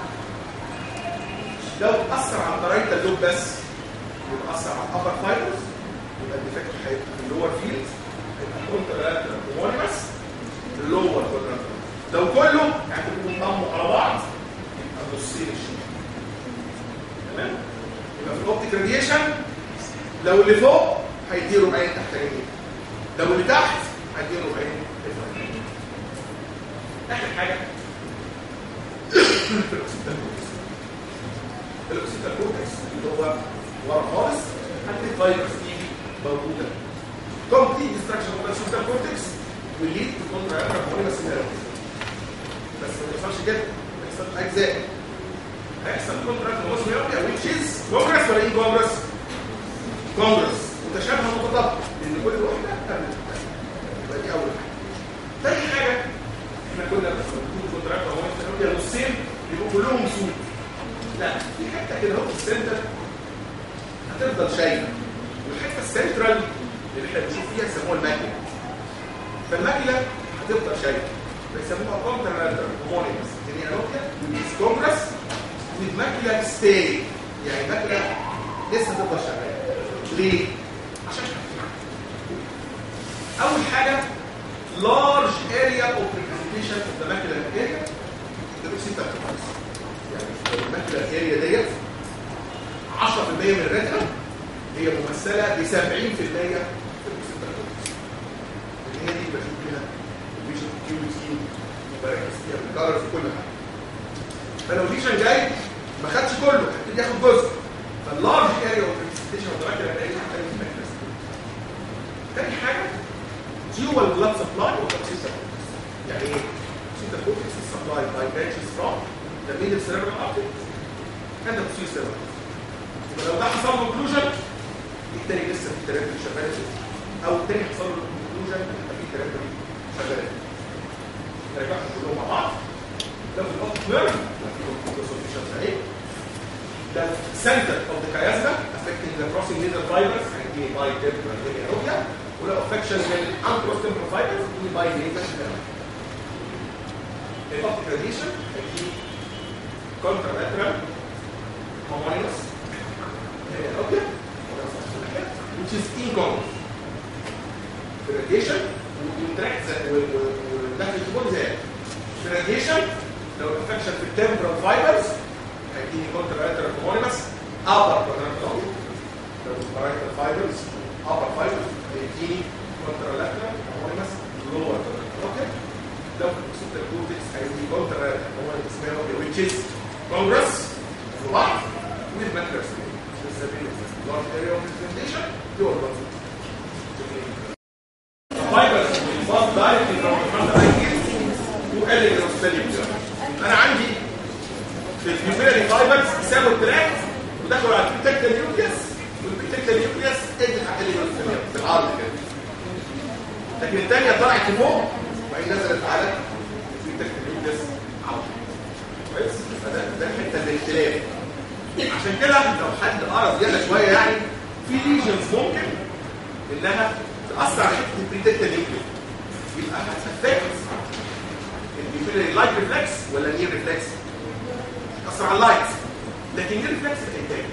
لو اثر على البرايتال اللوب بس ويأثر على الابر فايبرز يبقى الديفكت هيبقى في اللور فيلد هيبقى كونتراتر هومونيمس اللور كوادرانتال لو كله يعني بينضموا على بعض يبقى نصين الشمال تمام يبقى في الاوبتيك راديشن لو اللي فوق هيديه ربعين تحتانيين لو اللي تحت هيديه ربعين تحتانيين اخر حاجه الاوكسيتال كورتكس اللي هو ورا خالص هتلاقي فايبرز تيجي موجوده كومبليت ديستراكشن اوف الاوكسيتال كورتكس والليد تكون رقبه مهمه سنه بس ما يحصلش كده يحصل اجزاء هيحصل كونتراكت موس ميوبيا which is كونجرس ولا ايه كونجرس؟ كونجرس متشابه متطابق لان كل واحده قبل يبقى دي اول حاجه تاني حاجه احنا كنا بنقول كونتراكت موس ميوبيا نصين يبقوا كلهم سود لا في حته كده اهو في السنتر هتفضل شايفه والحته السنترال اللي احنا بنشوف فيها يسموها الماكله فالماكله هتفضل شايفه بيسموها كونترالتر هومونيمس هينيروبيا كونجرس with macular stay يعني الماكله لسه هتفضل شغاله ليه؟ عشان اول حاجه large area of representation of the macular area the occipital cortex يعني الماكيولار اريا ديت 10% من الريتنا هي ممثله ب 70% في الاوكسيتال كورتكس اللي هي دي بشوف فيها الفيجن كيوتي وبركز فيها بالكالرز وكل حاجه فلو فيجن جاي ما خدش كله هيبتدي ياخد جزء فاللارج اريا اوف ريبريزنتيشن اوف ذا ماكيولار اريا هتلاقي في الماكيولار تاني حاجه dual blood supply of the occipital cortex يعني ايه؟ occipital cortex is supplied by branches from the middle cerebral artery and the posterior cerebral يبقى لو ده حصل له اوكلوجن التاني لسه في ترابي شغاله او التاني حصل له اوكلوجن يبقى في ترابي شغاله نرجعهم كلهم مع بعض ده في الاوبتيك نيرف في سوليوشن اهي ده center of the chiasma affecting the crossing middle fibers يعني دي باي temporal area ولو affection من uncrossed temporal fibers دي باي nasal الاوبتيك راديشن دي contralateral homogeneous okay which is incongruous في الراديشن والتراكت والدخل الكبول زي في الراديشن لو الانفكشن في التمبرال فايبرز هيديني contralateral homogeneous upper quadrantal لو البرايتال فايبرز upper fibers هيديني contralateral homogeneous lower quadrantal okay لو في السوبر كورتكس هيديني contralateral homogeneous which is Congress في بعض with macular state. large area of representation pure blood fibers will pass directly from the frontal ideas to elegant cellular. انا عندي في الفيميري فايبرز سابوا التراك ودخلوا على البيتكتال نيوكليس والبيتكتال نيوكليس ادت على elegant في العرض كده. لكن الثانيه طلعت لفوق وبعدين نزلت على البيتكتال نيوكليس على طول. كويس فده ده الحته الاختلاف عشان كده لو حد قرا زياده شويه يعني في ليجنز ممكن انها تاثر على حته البريتكتال نيوكليس يبقى هتفكت البيفيري لايت ريفلكس ولا نير ريفلكس تاثر على اللايت لكن نير ريفلكس انتاج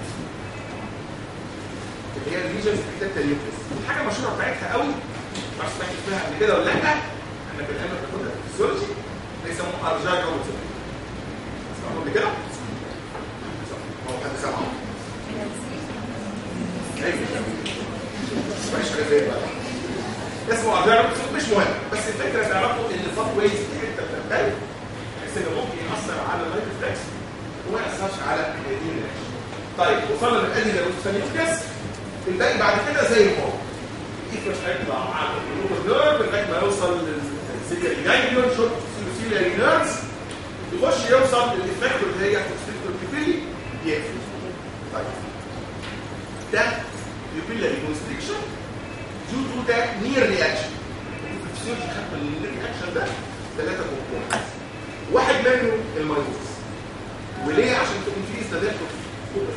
اللي هي الليجنز بريتكتال نيوكليس الحاجه المشهوره بتاعتها قوي ما اعرفش سمعت اسمها قبل كده ولا لا احنا بنعمل بناخدها في الفسيولوجي بيسموها ارجاء روبوتين اسمعوا قبل كده هو حد سمعه مش حاجه زي بقى اسمه ارجاء مش مهم بس الفكره تعرفوا ان الفات ويز دي حته بتختلف بحيث انه ممكن ياثر على اللايت ريفلكس وما ياثرش على الدين طيب وصلنا للادي للروسفانيوكس الباقي بعد كده زي ما هو الايثوس هيطلع مع النور نيرف لغايه ما يوصل للسيلياري جانجليون شورت سيلياري نيرفز يخش يوصل للافكتور اللي هي كونستريكتور بيبيلي يقفل طيب ده بيبيلاري كونستريكشن due to that near reaction في الفسيولوجي خدت من النير رياكشن ده ثلاثه كومبوننتس واحد منه المايوز وليه عشان تنفيذ ده داخل فوكس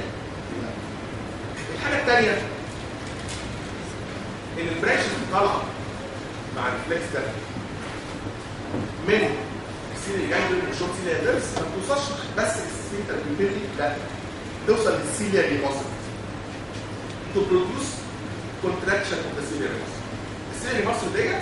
الحاجه الثانيه ان البريشر اللي طالعه مع الفليكس ده من السيليا جانجليون والشورت سيليا ديرس ما بتوصلش بس للسفنتر بيبيلي لا توصل للسيليا دي مصر to produce contraction of the ciliary muscle. السيليا muscle ديت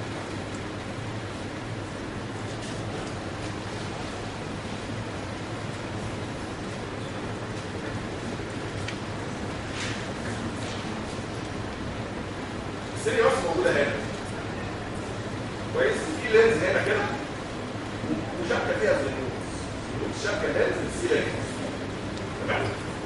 السيليا muscle موجوده هنا كويس في لينز هنا كده وشبكه فيها زنوز الشبكه لينز السيليا تمام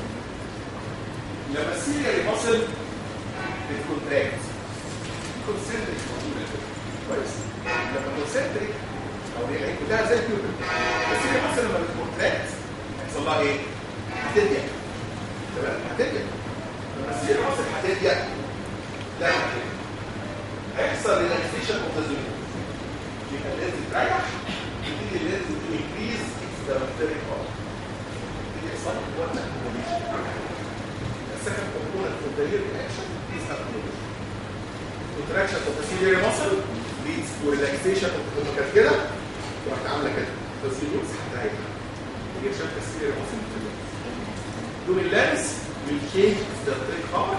لما السيليا muscle بتكونتراكت كونسنتريك موجوده كده كويس لما كونسنتريك او هي العين كلها زي الكيوبل بس هي مثلا لما بتكونتراكت هيحصل لها ايه؟ هتضيق تمام هتضيق لما السير مصر هتضيق لا هتضيق هيحصل ريلاكسيشن اوف ذا زون يبقى اللينز تريح يبتدي اللينز انكريز اكسترامتريك باور يبتدي يحصل وقت اكوموديشن السكند كومبوننت اوف ذا رياكشن is accommodation contraction of the ciliary muscle leads to relaxation of the كانت كده ورحت عامله كده فالسيليوس هتريح تيجي شايف السيليary muscle دول اللانس will change the trick power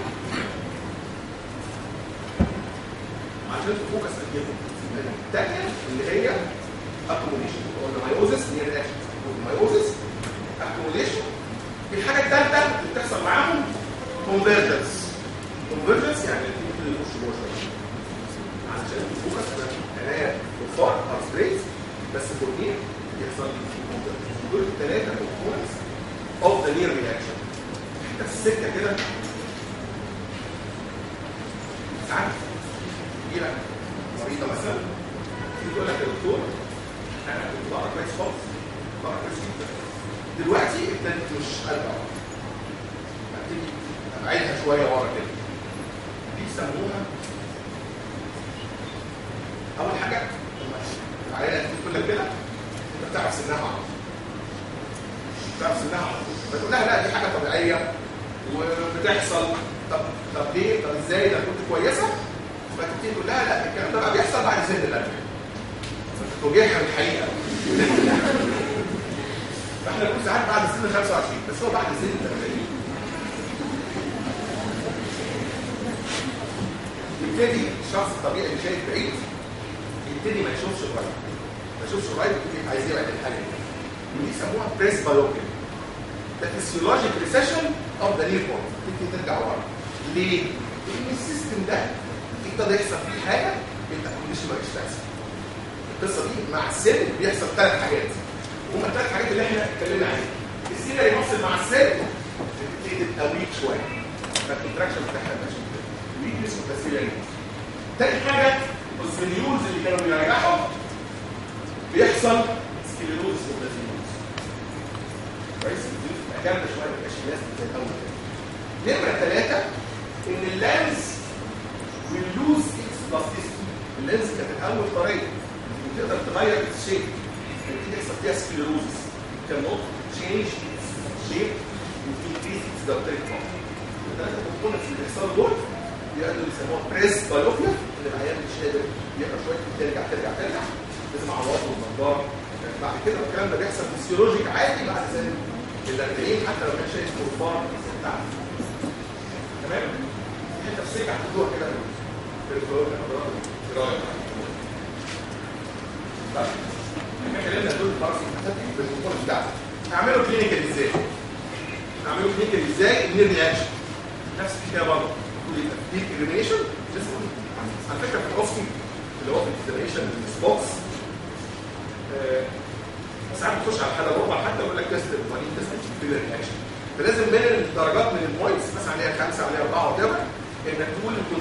عشان تفوكس الجيم الثانيه اللي هي accumulation قلنا مايوزس هي رياكشن مايوزس accumulation الحاجه الثالثه اللي بتحصل معاهم convergence convergence يعني تيجي تخش جوه شويه علشان الفوكس انا كفار ار ستريت بس فورمين يحصل convergence دول الثلاثه كومبوننتس اوف ذا نير رياكشن حتى في السكه كده ساعات يجي لك مريضه مثلا تيجي تقول لك يا دكتور انا كنت بقرا كويس خالص بقرا كويس جدا دلوقتي ابتدت مش قادره ابتدي ابعدها شويه ورا كده دي يسموها اول حاجه العيله تقول لك كده انت بتعرف سنها على طول بتعرف سنها على طول فتقول لها لا دي حاجه طبيعيه وبتحصل طب طب ليه طب ازاي ده كنت كويسه فتبتدي تقول لها لا الكلام ده بقى بيحصل بعد سن الألفين فتواجهها بالحقيقه فاحنا بنقول ساعات بعد سن 25 بس هو بعد سن 30 يبتدي الشخص الطبيعي اللي شايف بعيد يبتدي ما يشوفش قريب ما يشوفش قريب يبتدي عايز يبعد الحاجه دي ودي يسموها بريس بايوبيا ده فيسيولوجيك ريسيشن اوف ذا نير بورد تبتدي ترجع ورا ليه؟ لان السيستم ده ابتدى يحصل فيه حاجه انت مش ما تحصل القصه دي مع السن بيحصل ثلاث حاجات هم الثلاث حاجات اللي احنا اتكلمنا عليها السيلة يمثل مع السن بتبتدي تبقى ويك شويه فالكونتراكشن بتاعها ماشي ويكنس اوف ذا سيلة تاني حاجه السبليولز اللي كانوا بيريحوا بيحصل سكليروز اوف ذا سيلز كويس دي بتبقى جامده شويه ما تبقاش لازم زي الاول كده نمره ثلاثه ان اللانس will lose its plasticity اللانس كانت الاول طريه تقدر تغير الشيب يبتدي يحصل فيها سكليروزس cannot change its shape وتنكريز its dioptric power الثلاثه كومبوننتس اللي بيحصلوا دول يقدروا يسموها بريس بايوبيا اللي العيان مش قادر يقرا شويه ترجع ترجع ترجع لازم عوضه بالنضاره بعد كده الكلام ده بيحصل فيسيولوجيك عادي بعد سن ال 40 حتى لو كان شايف فورفار بتاعته تمام حته في سكه هتدوها كده في الفلور ايه رايك؟ طيب احنا اتكلمنا دول الباراسيمباتيك بالكومبوننت بتاعته نعمله كلينيكال ازاي؟ نعمله كلينيكال ازاي؟ النير رياكشن نفس الحكايه برضه دي اكريميشن لسه على فكره في الاوسكي اللي هو في الاكريميشن سبوتس ساعات بتخش على حاجه ربع حتى يقول لك تيست الفانين تيست الفيلر رياكشن فلازم من الدرجات من البوينتس مثلا عليها خمسه عليها اربعه وكده انك تقول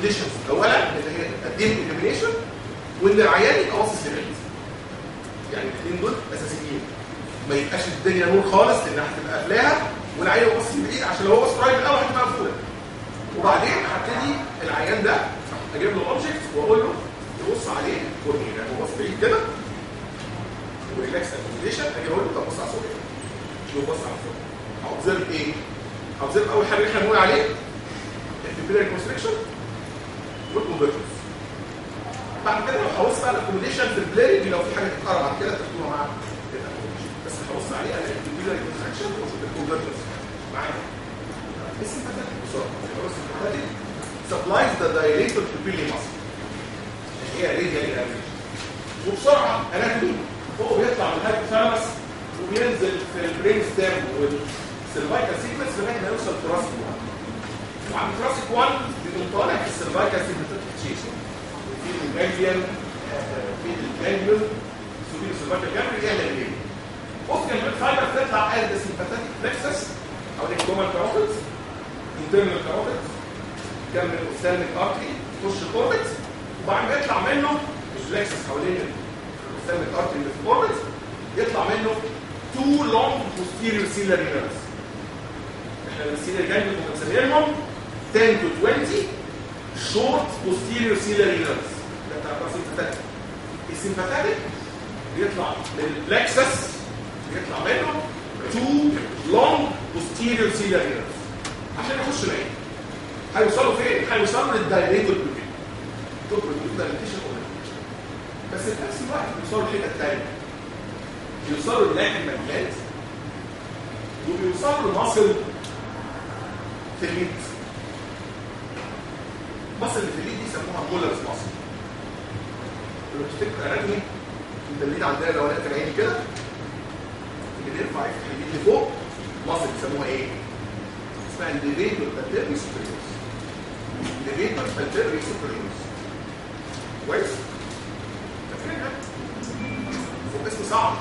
كونديشنز اولا ان هي تقدم اليمينيشن وان العيان يبقى باصص لبعيد يعني الاثنين دول اساسيين ما يبقاش الدنيا نور خالص لانها هتبقى قافلاها والعيان يبقى باصص لبعيد عشان لو هو باصص قريب الاول هتبقى مقفوله وبعدين هبتدي العيان ده اجيب له اوبجكت واقول له يبص عليه كورني يعني هو باصص بعيد كده وريلاكس اكوموديشن اجي اقول له طب بص على الصوره شوف بص على الصوره اوبزرف ايه؟ اوبزرف اول حاجه احنا بنقول عليه الفيبريلاري كونستريكشن والكونفرجنس بعد كده لو هبص بقى الاكوموديشن في البليرنج لو في حاجه تتقرب بعد كده تكتبها مع الاكوموديشن بس هبص عليه الاقي الفيبريلاري كونستريكشن واشوف الكونفرجنس معايا السيمباتيك بسرعه السيمباتيك supplies the dilated pupillary muscle اللي هي radial innervation وبسرعه اناتومي هو بيطلع من الهايبوثالاموس وبينزل في البرين ستيم والسيرفايكال سيكونس لغايه ما يوصل تراسيك 1 وعند تراسيك 1 بيقوم طالع في السيرفايكال سيكونس تشيس في الجانجليون في الجانجليون سوبير السيرفايكال جانجليون يعمل ايه؟ بص كان الفايبر تطلع از سيمباثيك نكسس حوالين الكومن كاروتيدز انترنال كاروتيدز كمل الاوستالميك ارتري تخش الكورتكس وبعد ما يطلع منه مش لكسس حوالين الاوستالميك ارتري اللي في الكورتكس يطلع منه تو لونج posterior ciliary nerves احنا السيليا جانجل كنا مسميينهم 10 to 20 short posterior ciliary nerves ده بتاع السيمباتيك السيمباتيك بيطلع للبلكسس بيطلع منه تو لونج posterior ciliary nerves عشان يخش العين هيوصلوا فين؟ هيوصلوا للدايليتور بيبي تبقى دايليتيشن بس في نفس الوقت بيوصلوا الحته الثانيه بيوصلوا للاكل المجلات وبيوصلوا لمصل في اليد مصل اللي في اليد دي يسموها مولرز مصل لو تفتكر اناتومي انت اليد عندنا لو لقيت العين كده اللي بيرفع يفتح اليد لفوق مصل بيسموها ايه؟ اسمها الليفيتور بالتيرمي سوبريورس الليفيتور بالتيرمي سوبريورس كويس؟ فاكرينها؟ هو اسم صعب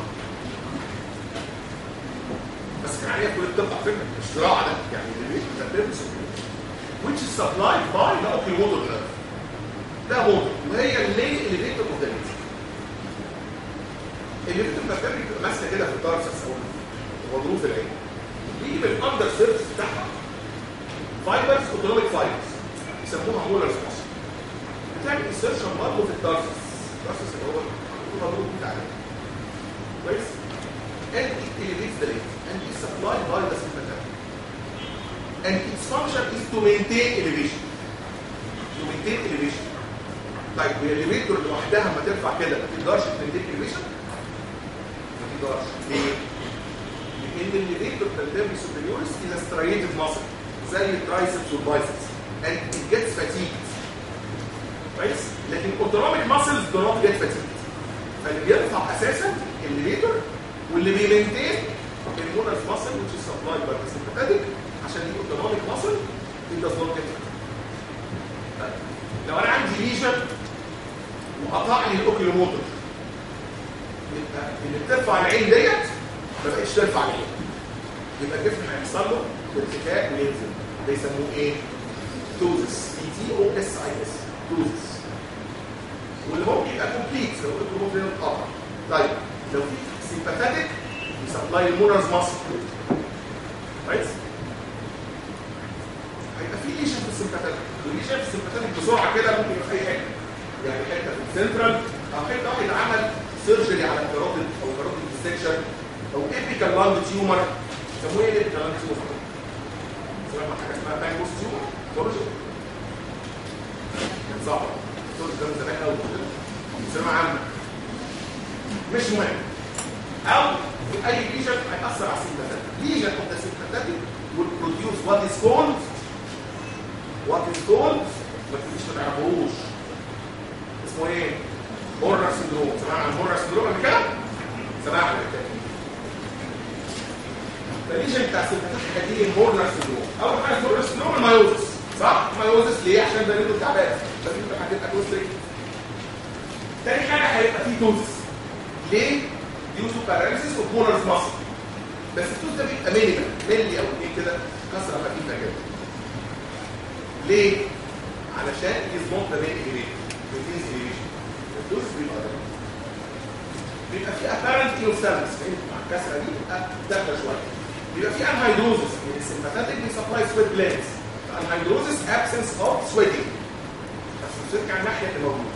بس كان عليها كل الطب على فكره مش زراعه ده يعني الليفيتور بالتيرمي سوبريورس which is supplied by the oculomotor nerve ده موتور وهي اللي الليفيتور اوف ذا ليد الليفيتور بالتيرمي بتبقى ماسكه كده في التارسس او غضروف العين بيجي من الاندر سيرفيس بتاعها فايبرز اوتونوميك فايبرز يسموها مولرز ماسل بتعمل انسرشن برضه في التارسس التارسس اللي هو الغضروف بتاع العين كويس and it elevates the lid and is supplied by the sympathetic and its function is to maintain elevation to maintain elevation طيب وهي الليفيتور لوحدها لما ترفع كده ما تقدرش تمينتين elevation ما تقدرش ليه؟ لان الليفيتور بالديرمي سوبريورس is a striated muscle زي الترايسبس والبايسبس and it gets fatigued كويس لكن autonomic muscles do not get fatigued فاللي بيرفع اساسا الليفيتور واللي بيمنتين المونرز muscle which is supplied by the sympathetic عشان دي autonomic muscle it does not get fatigued طيب. لو انا عندي ليجن وقطع لي الاوكيلوموتور يبقى اللي بترفع العين ديت ما بقتش ترفع العين يبقى الجسم هيحصل له ارتكاك وينزل ده يسموه ايه؟ توزس تي تي او اس اي اس توزس واللي ممكن يبقى كومبليت لو قلت ممكن يتقطع طيب لو في سيمباثيك يسبلاي المونرز ماسل كويس هيبقى في ليشن في السيمباثيك والليشن في السيمباثيك بسرعه كده ممكن يبقى في اي حته يعني حته في السنترال او حته واحد عمل سيرجري على الكاروتيد او كاروتيد ديستكشن او ايبيكال لانج تيومر يسموه ايه ايبيكال لانج تيومر؟ سمعنا حاجه اسمها بانكوس تيومر كورجن كان صعب الدكتور ده من زمان قوي سمع عنه مش مهم او اي ليجن هيأثر على السيمباثيك ليجن اوف ذا sympathetic will produce what is called what is called ما تجيش ما تعرفوش اسمه ايه؟ هورنر سندروم سمعنا عن هورنر سندروم قبل كده؟ سمعنا عن التاني فالليجن بتاع السيمباثيك هتيجي هورنر سندروم اول حاجه هورنر سندروم المايوزس صح؟ المايوزس ليه؟ عشان ده ريده تعبان فانت هتبقى كوستريك تاني حاجه هيبقى فيه توزس ليه؟ ديو تو باراليسيس اوف مونرز ماسل بس التوز ده بيبقى مينيمال ملي او اتنين كده كسره خفيفه كده ليه؟ علشان it is not the main elevation it is elevation الدوز بيبقى ده بيبقى في apparent inocellus مع الكسره دي بتبقى داخله شويه بيبقى في anhydrosis من السمباثيك بيسبلاي سويت جلاندز anhydrosis absence of sweating بس السويت على الناحيه اللي موجوده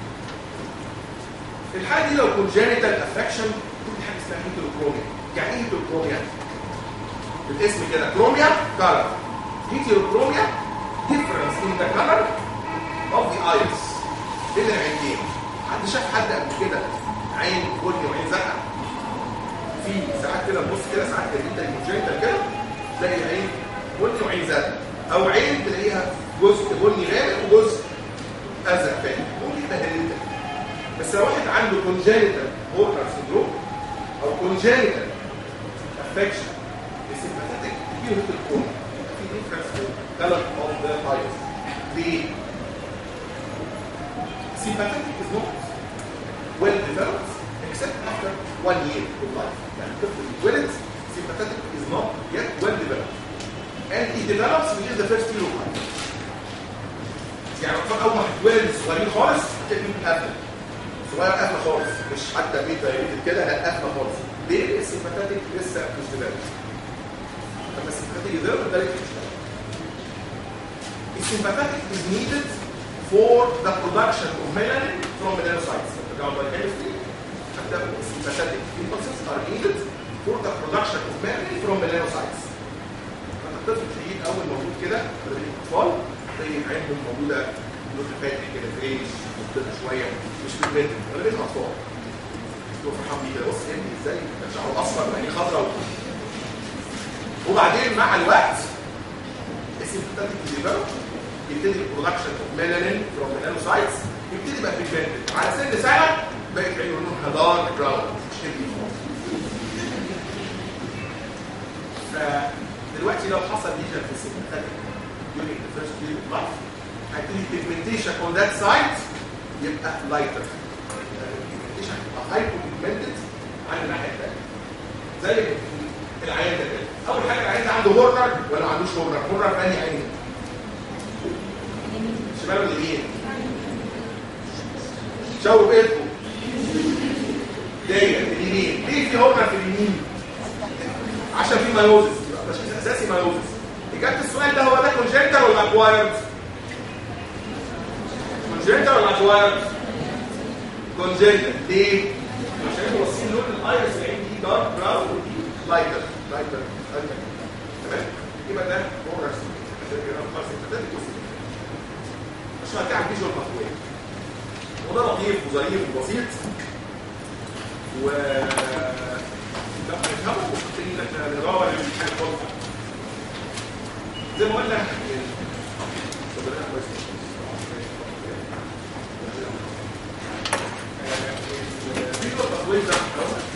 في الحاله دي لو congenital affection كل حاجه اسمها هيتروكروميا يعني ايه هيتروكروميا؟ بالاسم كده كروميا كارر هيتروكروميا difference in the color of the eyes بين العينين حد شاف حد قبل كده عين بني وعين زرقاء في ساعات كده نبص كده ساعات كده جدا كونجنتال كده تلاقي عين بني وعين زرقاء او عين تلاقيها جزء بني غامق وجزء ازرق فاتح ممكن يبقى هيريديتري بس لو واحد عنده كونجنتال هورنر سندروم او كونجنتال افكشن السيمباثيك كتير في الكون في ديفرنس في color of the eyes ليه؟ sympathetic is not well developed except after one year of life يعني الطفل اتولد sympathetic is not yet well developed and it develops within the first year of life يعني الاطفال اول ما هتتولد صغيرين خالص هتلاقي فيهم قافله صغير قافله خالص مش حتى بيت دايريتد كده لا قافله خالص ليه؟ السيمباثيك لسه مش ديفلوبد لما السيمباثيك يديفلوب ده لسه مش ديفلوبد السيمباثيك is needed for the production of melanin from melanocytes. Regard by chemistry, the sympathetic impulses are needed for the production of melanin from melanocytes. فالطفل تلاقيه اول موجود كده بدل الاطفال تلاقي عينهم موجوده لون فاتح كده فريش مبتدئ شويه مش بيجمنتد ولا بين اطفال. هو فرحان بيه كده بص ابني ازاي كان شعره اصفر وعينيه خضراء وبعدين مع الوقت السيمباثيك ديفلوب يبتدي البرودكشن اوف ميلانين فروم ميلانوسايتس يبتدي بقى بيجمنتد على سن سنه بقت عينه لونها دارك براون مش تبني خالص فدلوقتي لو حصل ليجن في السيمباثيك during the first period of life هيبتدي البيجمنتيشن on that site يبقى لايتر البيجمنتيشن هتبقى هايبو بيجمنتد عن الناحيه الثانيه زي العيان ده كده اول حاجه العيان ده عنده هورنر ولا ما عندوش هورنر هورنر في انهي عين الشمال ولا اليمين شاوروا بايدكم دايره اليمين ليه في هورنر في اليمين عشان في مايوزس يبقى تشخيص اساسي مايوزس اجابه السؤال ده هو ده كونجنتال ولا اكوايرد كونجنتال ولا اكوايرد كونجنتال ليه عشان احنا واصلين لون الايرس العين دي دارك براون ودي لايتر لايتر لايتر تمام يبقى ده هورنر خلاص انت مش هتعمل فيجوال مفهوم وده لطيف وظريف وبسيط و لما نفهمه ممكن ان احنا ندور على حاجه خالص زي ما قلنا الفيجوال تطوير ده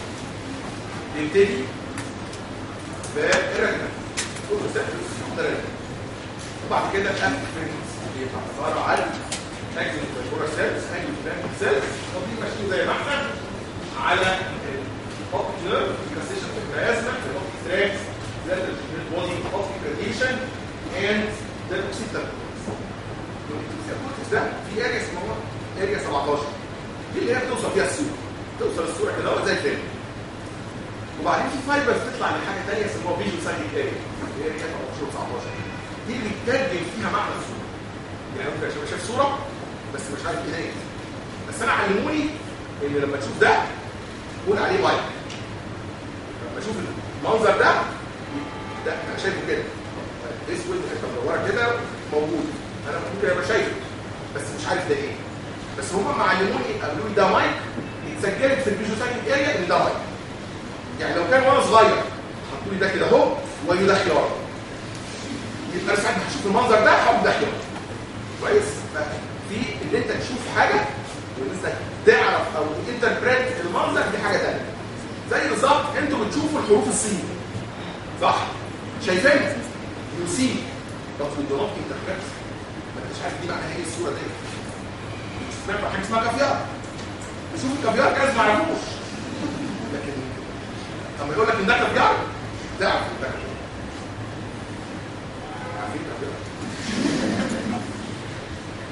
يبتدي بالرنة كله سهل وبعد كده الافرنس يبقى عباره عن اجل الكوره سيلز اجل البلانك سيلز ودي ماشيين زي ما احنا على الاوبتيك نيرف كاسيشن في البلازما في الاوبتيك تراكس زائد البودي اوبتيك راديشن اند ده الاوكسيتال الكورتكس ده في اريا اسمها اريا 17 دي اللي هي بتوصل فيها الصوره توصل الصوره كده هو زي الفيلم وبعدين في فايبرز تطلع لحاجه ثانيه اسمها فيجوال سايكل اريا اللي هي 18 19 دي اللي بتترجم فيها معنى الصوره يعني ممكن عشان شايف صوره بس مش عارف ايه هي بس انا علموني ان لما تشوف ده قول عليه لايك لما اشوف المنظر ده ده انا شايفه كده اسود حته مدوره كده موجود انا ممكن ابقى شايفه بس مش عارف ده ايه بس هم معلموني قالوا لي ده مايك اتسجلت في الفيجو سايكل اريا ان ده مايك يعني لو كان وانا صغير حطوا لي ده كده اهو وده خيار يبقى ساعتها هشوف المنظر ده هقول ده خيار كويس في ان انت تشوف حاجه وان انت تعرف او انتربريت المنظر دي حاجه ثانيه زي بالظبط انتوا بتشوفوا الحروف الصين صح شايفينها يو سي بس بالضبط انتربريت ما انتش عارف دي معناها ايه الصوره دي سمعت حاجه اسمها كافيار تشوف الكافيار كاز ما يعرفوش لكن لما يقول لك ان ده كافيار تعرف ان ده كافيار عارفين كافيار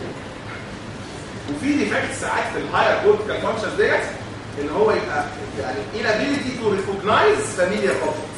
وفي ديفكت ساعات في الهاير كورتيكال فانكشنز ديت ان هو يبقى يعني inability to recognize familiar objects